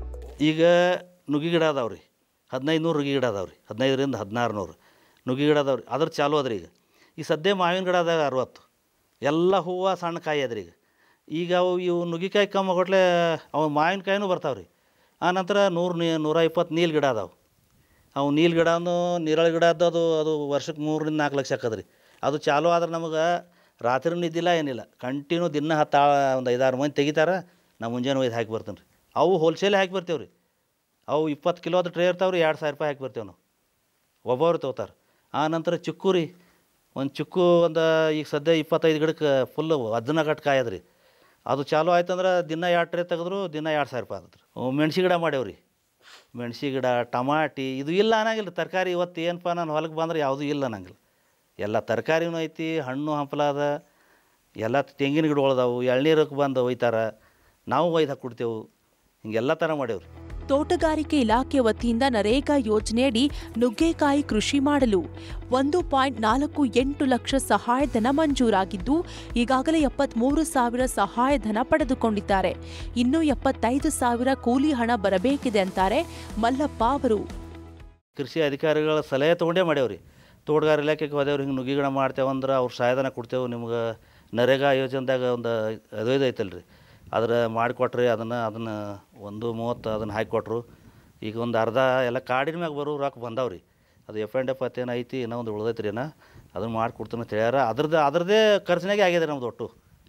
A: ಈಗ ನುಗ್ಗಿ ಗಿಡ ಅದಾವೆ ರೀ ಹದಿನೈದು ನೂರು ನುಗ್ಗಿ ಗಿಡ ಅದಾವೆ ರೀ ಹದಿನೈದರಿಂದ ಹದಿನಾರು ನೂರು ನುಗ್ಗಿ ಗಿಡ ಅದಾವೆ ರೀ ಅದ್ರ ಚಾಲು ಅದ್ರಿ ಈಗ ಈ ಸದ್ಯ ಮಾವಿನ ಗಿಡ ಅದಾವೆ ಅರವತ್ತು ಎಲ್ಲ ಹೂವು ಸಣ್ಣ ಕಾಯಿ ಅದ್ರಿ ಈಗ ಈಗ ಅವು ಇವು ನುಗ್ಗಿಕಾಯಿ ಕಮ್ಮಿ ಕೊಟ್ಲೆ ಅವು ಮಾವಿನಕಾಯಿನೂ ಬರ್ತಾವೆ ರೀ ಆನಂತರ ನೂರು ನೀ ನೂರ ಇಪ್ಪತ್ತು ನೀಲ್ ಗಿಡ ಅದಾವೆ ಅವು ನೀಲ್ ಗಿಡನೂ ನೀರಳ ಗಿಡ ಅದು ಅದು ಅದು ವರ್ಷಕ್ಕೆ ಮೂರರಿಂದ ನಾಲ್ಕು ಲಕ್ಷ ಹಾಕದ್ರಿ ಅದು ಚಾಲು ಆದ್ರೆ ನಮಗೆ ರಾತ್ರಿ ನಿದ್ದಿಲ್ಲ ಏನಿಲ್ಲ ಕಂಟಿನ್ಯೂ ದಿನ ಹತ್ತು ಒಂದು ಐದಾರು ಮಂದಿ ತೆಗಿತಾರೆ ನಾ ಮುಂಜಾನೆ ಒಯ್ದು ಹಾಕಿ ಬರ್ತೀನಿ ರೀ ಅವು ಹೋಲ್ಸೇಲ್ ಹಾಕಿ ಬರ್ತೀವಿ ರೀ ಅವು ಇಪ್ಪತ್ತು ಕಿಲೋದ ಟ್ರೇ ಇರ್ತಾವೆ ರೀ ಎರಡು ಸಾವಿರ ರೂಪಾಯಿ ಹಾಕಿ ಬರ್ತೇವೆ ನಾವು ಒಬ್ಬೊಬ್ರು ತೊಗೋತಾರೆ ಆ ನಂತರ ಚಿಕ್ಕು ರೀ ಒಂದು ಚಿಕ್ಕು ಒಂದು ಈಗ ಸದ್ಯ ಇಪ್ಪತ್ತೈದು ಗಿಡಕ್ಕೆ ಫುಲ್ಲು ಅದನ್ನ ಗಟ್ಟು ಕಾಯದ ರೀ ಅದು ಚಾಲು ಆಯ್ತಂದ್ರೆ ದಿನ ಎರಡು ಟ್ರೇ ತೆಗೆದ್ರು ದಿನ ಎರಡು ಸಾವಿರ ರೂಪಾಯಿ ಆದತ್ರಿ ಮೆಣ್ಸಿ ಗಿಡ ಮಾಡೇವ್ರಿ ಮೆಣ್ಸಿ ಗಿಡ ಟಮಾಟಿ ಇದು ಇಲ್ಲ ಅನ್ನಂಗಿಲ್ಲ ತರಕಾರಿ ಇವತ್ತು ಏನಪ್ಪ ನಾನು ಹೊಲಕ್ಕೆ ಬಂದ್ರೆ ಯಾವುದೂ ಇಲ್ಲ ಅನ್ನಂಗಿಲ್ಲ ಎಲ್ಲ ತರಕಾರಿನೂ ಐತಿ ಹಣ್ಣು ಹಂಪಲ ಅದ ಎಲ್ಲ ತೆಂಗಿನ ಗಿಡಗಳದಾವು ಎಳ್ನೀರಕ್ಕೆ ಬಂದು ಒಯ್ತಾರೆ ನಾವು ಒಯ್ದು ಹಾಕಿ ಕೊಡ್ತೇವೆ ಹಿಂಗೆಲ್ಲ ಥರ ಮಾಡೇವ್ರಿ
C: ತೋಟಗಾರಿಕೆ ಇಲಾಖೆ ವತಿಯಿಂದ ನರೇಗಾ ಯೋಜನೆಯಡಿ ನುಗ್ಗೆಕಾಯಿ ಕೃಷಿ ಮಾಡಲು ಒಂದು ಪಾಯಿಂಟ್ ನಾಲ್ಕು ಎಂಟು ಲಕ್ಷ ಸಹಾಯಧನ ಮಂಜೂರಾಗಿದ್ದು ಈಗಾಗಲೇ ಎಪ್ಪತ್ಮೂರು ಸಾವಿರ ಸಹಾಯಧನ ಪಡೆದುಕೊಂಡಿದ್ದಾರೆ ಇನ್ನು ಎಪ್ಪತ್ತೈದು ಸಾವಿರ ಕೂಲಿ ಹಣ ಬರಬೇಕಿದೆ ಅಂತಾರೆ ಮಲ್ಲಪ್ಪ ಅವರು
A: ಕೃಷಿ ಅಧಿಕಾರಿಗಳ ಸಲಹೆ ತೊಗೊಂಡೇ ಮಾಡೇವ್ರಿ ತೋಟಗಾರ ಇಲಾಖೆಗೆ ಹೋದೇವ್ರಿ ಹಿಂಗೆ ನುಗ್ಗಿ ಗಿಡ ಮಾಡ್ತೇವೆ ಅಂದ್ರೆ ಅವ್ರು ಸಹಾಯಧನ ಕೊಡ್ತೇವೆ ನಿಮ್ಗೆ ನರೇಗಾ ಯೋಜನೆದಾಗ ಒಂದು ಅದು ಇದು ಐತಲ್ಲ ರೀ ಅದ್ರ ಮಾಡಿಕೊಟ್ರಿ ಅದನ್ನು ಅದನ್ನು ಒಂದು ಮೂವತ್ತು ಅದನ್ನು ಹಾಕಿಕೊಟ್ರು ಈಗ ಒಂದು ಅರ್ಧ ಎಲ್ಲ ಕಾಡಿನ ಮ್ಯಾಗ ಬರೋ ರೊಕ್ಕ ಬಂದಾವ್ರಿ ಅದು ಎಫ್ ಆ್ಯಂಡ್ ಎಫ್ ಅತ್ತೇನು ಐತಿ ಇನ್ನೂ ಒಂದು ಉಳ್ದೈತಿ ರೀ ಏನೋ ಅದನ್ನು ಮಾಡಿಕೊಡ್ತೀನಿ ಅಂತ ಹೇಳ್ಯಾರ ಅದ್ರದ್ದು ಅದ್ರದ್ದೇ ಖರ್ಚಿನಾಗೆ ಆಗಿದೆ ನಮ್ದು ಒಟ್ಟು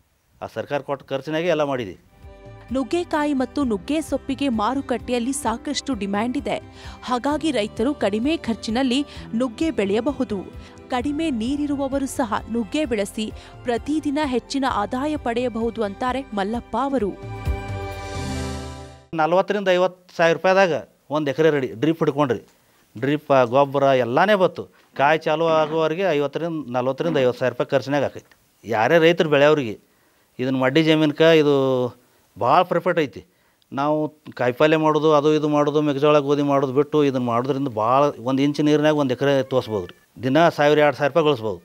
A: ಆ ಸರ್ಕಾರ ಕೊಟ್ಟ ಖರ್ಚಿನಾಗೆ ಎಲ್ಲ ಮಾಡಿದ್ವಿ
C: ನುಗ್ಗೆಕಾಯಿ ಮತ್ತು ನುಗ್ಗೆ ಸೊಪ್ಪಿಗೆ ಮಾರುಕಟ್ಟೆಯಲ್ಲಿ ಸಾಕಷ್ಟು ಡಿಮ್ಯಾಂಡ್ ಇದೆ ಹಾಗಾಗಿ ರೈತರು ಕಡಿಮೆ ಖರ್ಚಿನಲ್ಲಿ ನುಗ್ಗೆ ಬೆಳೆಯಬಹುದು ಕಡಿಮೆ ನೀರಿರುವವರು ಸಹ ನುಗ್ಗೆ ಬೆಳೆಸಿ ಪ್ರತಿದಿನ ಹೆಚ್ಚಿನ ಆದಾಯ ಪಡೆಯಬಹುದು ಅಂತಾರೆ ಮಲ್ಲಪ್ಪ ಅವರು
A: ನಲ್ವತ್ತರಿಂದ ಐವತ್ತು ಸಾವಿರ ರೂಪಾಯಿದಾಗ ಒಂದು ಎಕರೆ ರೆಡಿ ಡ್ರಿಪ್ ಹಿಡ್ಕೊಂಡ್ರಿ ಡ್ರಿಪ್ ಗೊಬ್ಬರ ಎಲ್ಲನೇ ಬತ್ತು ಕಾಯಿ ಚಾಲು ಆಗುವವರೆಗೆ ಐವತ್ತರಿಂದ ನಲ್ವತ್ತರಿಂದ ಐವತ್ತು ಸಾವಿರ ರೂಪಾಯಿ ಖರ್ಚಿನಾಗ ಆಕೈತಿ ಯಾರೇ ರೈತರು ಬೆಳೆಯವ್ರಿಗೆ ಇದನ್ನು ಮಡ್ಡಿ ಜಮೀನ್ಕ ಇದು ಭಾಳ ಪ್ರಾಫಿಟ್ ಐತಿ ನಾವು ಕಾಯಿಪಲ್ಯ ಮಾಡೋದು ಅದು ಇದು ಮಾಡೋದು ಮೆಕ್ಕೆಜೋಳ ಗೋಧಿ ಮಾಡೋದು ಬಿಟ್ಟು ಇದನ್ನು ಮಾಡೋದ್ರಿಂದ ಭಾಳ ಒಂದು ಇಂಚು ನೀರಿನಾಗ ಒಂದು ಎಕರೆ ತೋರಿಸ್ಬೋದು ರೀ ದಿನ ಸಾವಿರ ಎರಡು ಸಾವಿರ ರೂಪಾಯಿ ಗಳಿಸ್ಬೋದು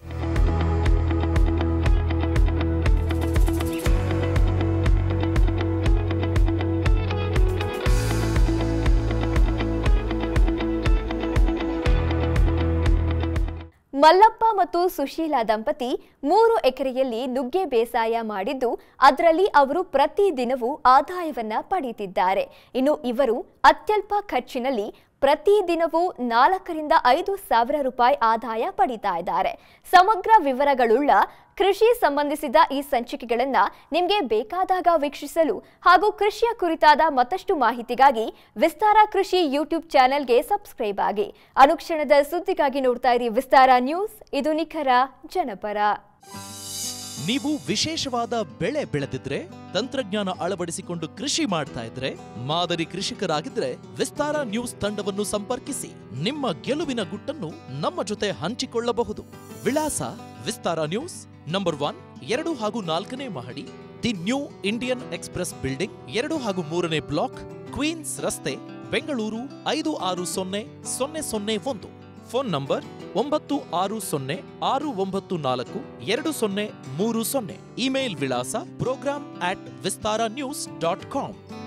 B: ಮಲ್ಲಪ್ಪ ಮತ್ತು ಸುಶೀಲಾ ದಂಪತಿ ಮೂರು ಎಕರೆಯಲ್ಲಿ ನುಗ್ಗೆ ಬೇಸಾಯ ಮಾಡಿದ್ದು ಅದರಲ್ಲಿ ಅವರು ಪ್ರತಿದಿನವೂ ಆದಾಯವನ್ನ ಪಡೆಯುತ್ತಿದ್ದಾರೆ ಇನ್ನು ಇವರು ಅತ್ಯಲ್ಪ ಖರ್ಚಿನಲ್ಲಿ ಪ್ರತಿದಿನವೂ ನಾಲ್ಕರಿಂದ ಐದು ಸಾವಿರ ರೂಪಾಯಿ ಆದಾಯ ಪಡಿತಾ ಇದ್ದಾರೆ ಸಮಗ್ರ ವಿವರಗಳುಳ್ಳ ಕೃಷಿ ಸಂಬಂಧಿಸಿದ ಈ ಸಂಚಿಕೆಗಳನ್ನ ನಿಮಗೆ ಬೇಕಾದಾಗ ವೀಕ್ಷಿಸಲು ಹಾಗೂ ಕೃಷಿಯ ಕುರಿತಾದ ಮತ್ತಷ್ಟು ಮಾಹಿತಿಗಾಗಿ ವಿಸ್ತಾರ ಕೃಷಿ ಯೂಟ್ಯೂಬ್ ಚಾನೆಲ್ಗೆ ಸಬ್ಸ್ಕ್ರೈಬ್ ಆಗಿ ಅನುಕ್ಷಣದ ಸುದ್ದಿಗಾಗಿ ನೋಡ್ತಾ ಇರಿ ವಿಸ್ತಾರ ನ್ಯೂಸ್ ಇದು ನಿಖರ ಜನಪರ
D: ನೀವು ವಿಶೇಷವಾದ ಬೆಳೆ ಬೆಳೆದಿದ್ರೆ ತಂತ್ರಜ್ಞಾನ ಅಳವಡಿಸಿಕೊಂಡು ಕೃಷಿ ಮಾಡ್ತಾ ಇದ್ರೆ ಮಾದರಿ ಕೃಷಿಕರಾಗಿದ್ರೆ ವಿಸ್ತಾರ ನ್ಯೂಸ್ ತಂಡವನ್ನು ಸಂಪರ್ಕಿಸಿ ನಿಮ್ಮ ಗೆಲುವಿನ ಗುಟ್ಟನ್ನು ನಮ್ಮ ಜೊತೆ ಹಂಚಿಕೊಳ್ಳಬಹುದು ವಿಳಾಸ ವಿಸ್ತಾರ ನ್ಯೂಸ್ ನಂಬರ್ ಒನ್ ಎರಡು ಹಾಗೂ ನಾಲ್ಕನೇ ಮಹಡಿ the New Indian Express building ಎರಡು ಹಾಗೂ ಮೂರನೇ ಬ್ಲಾಕ್ ಕ್ವೀನ್ಸ್ ರಸ್ತೆ ಬೆಂಗಳೂರು ಐದು ಆರು ಸೊನ್ನೆ ಸೊನ್ನೆ ಸೊನ್ನೆ ಒಂದು ಫೋನ್ ನಂಬರ್ ಒಂಬತ್ತು ಆರು ಸೊನ್ನೆ ಆರು ಒಂಬತ್ತು ನಾಲ್ಕು ಎರಡು ಸೊನ್ನೆ ಮೂರು ಸೊನ್ನೆ ಇಮೇಲ್ ವಿಳಾಸ program at Vistara news dot com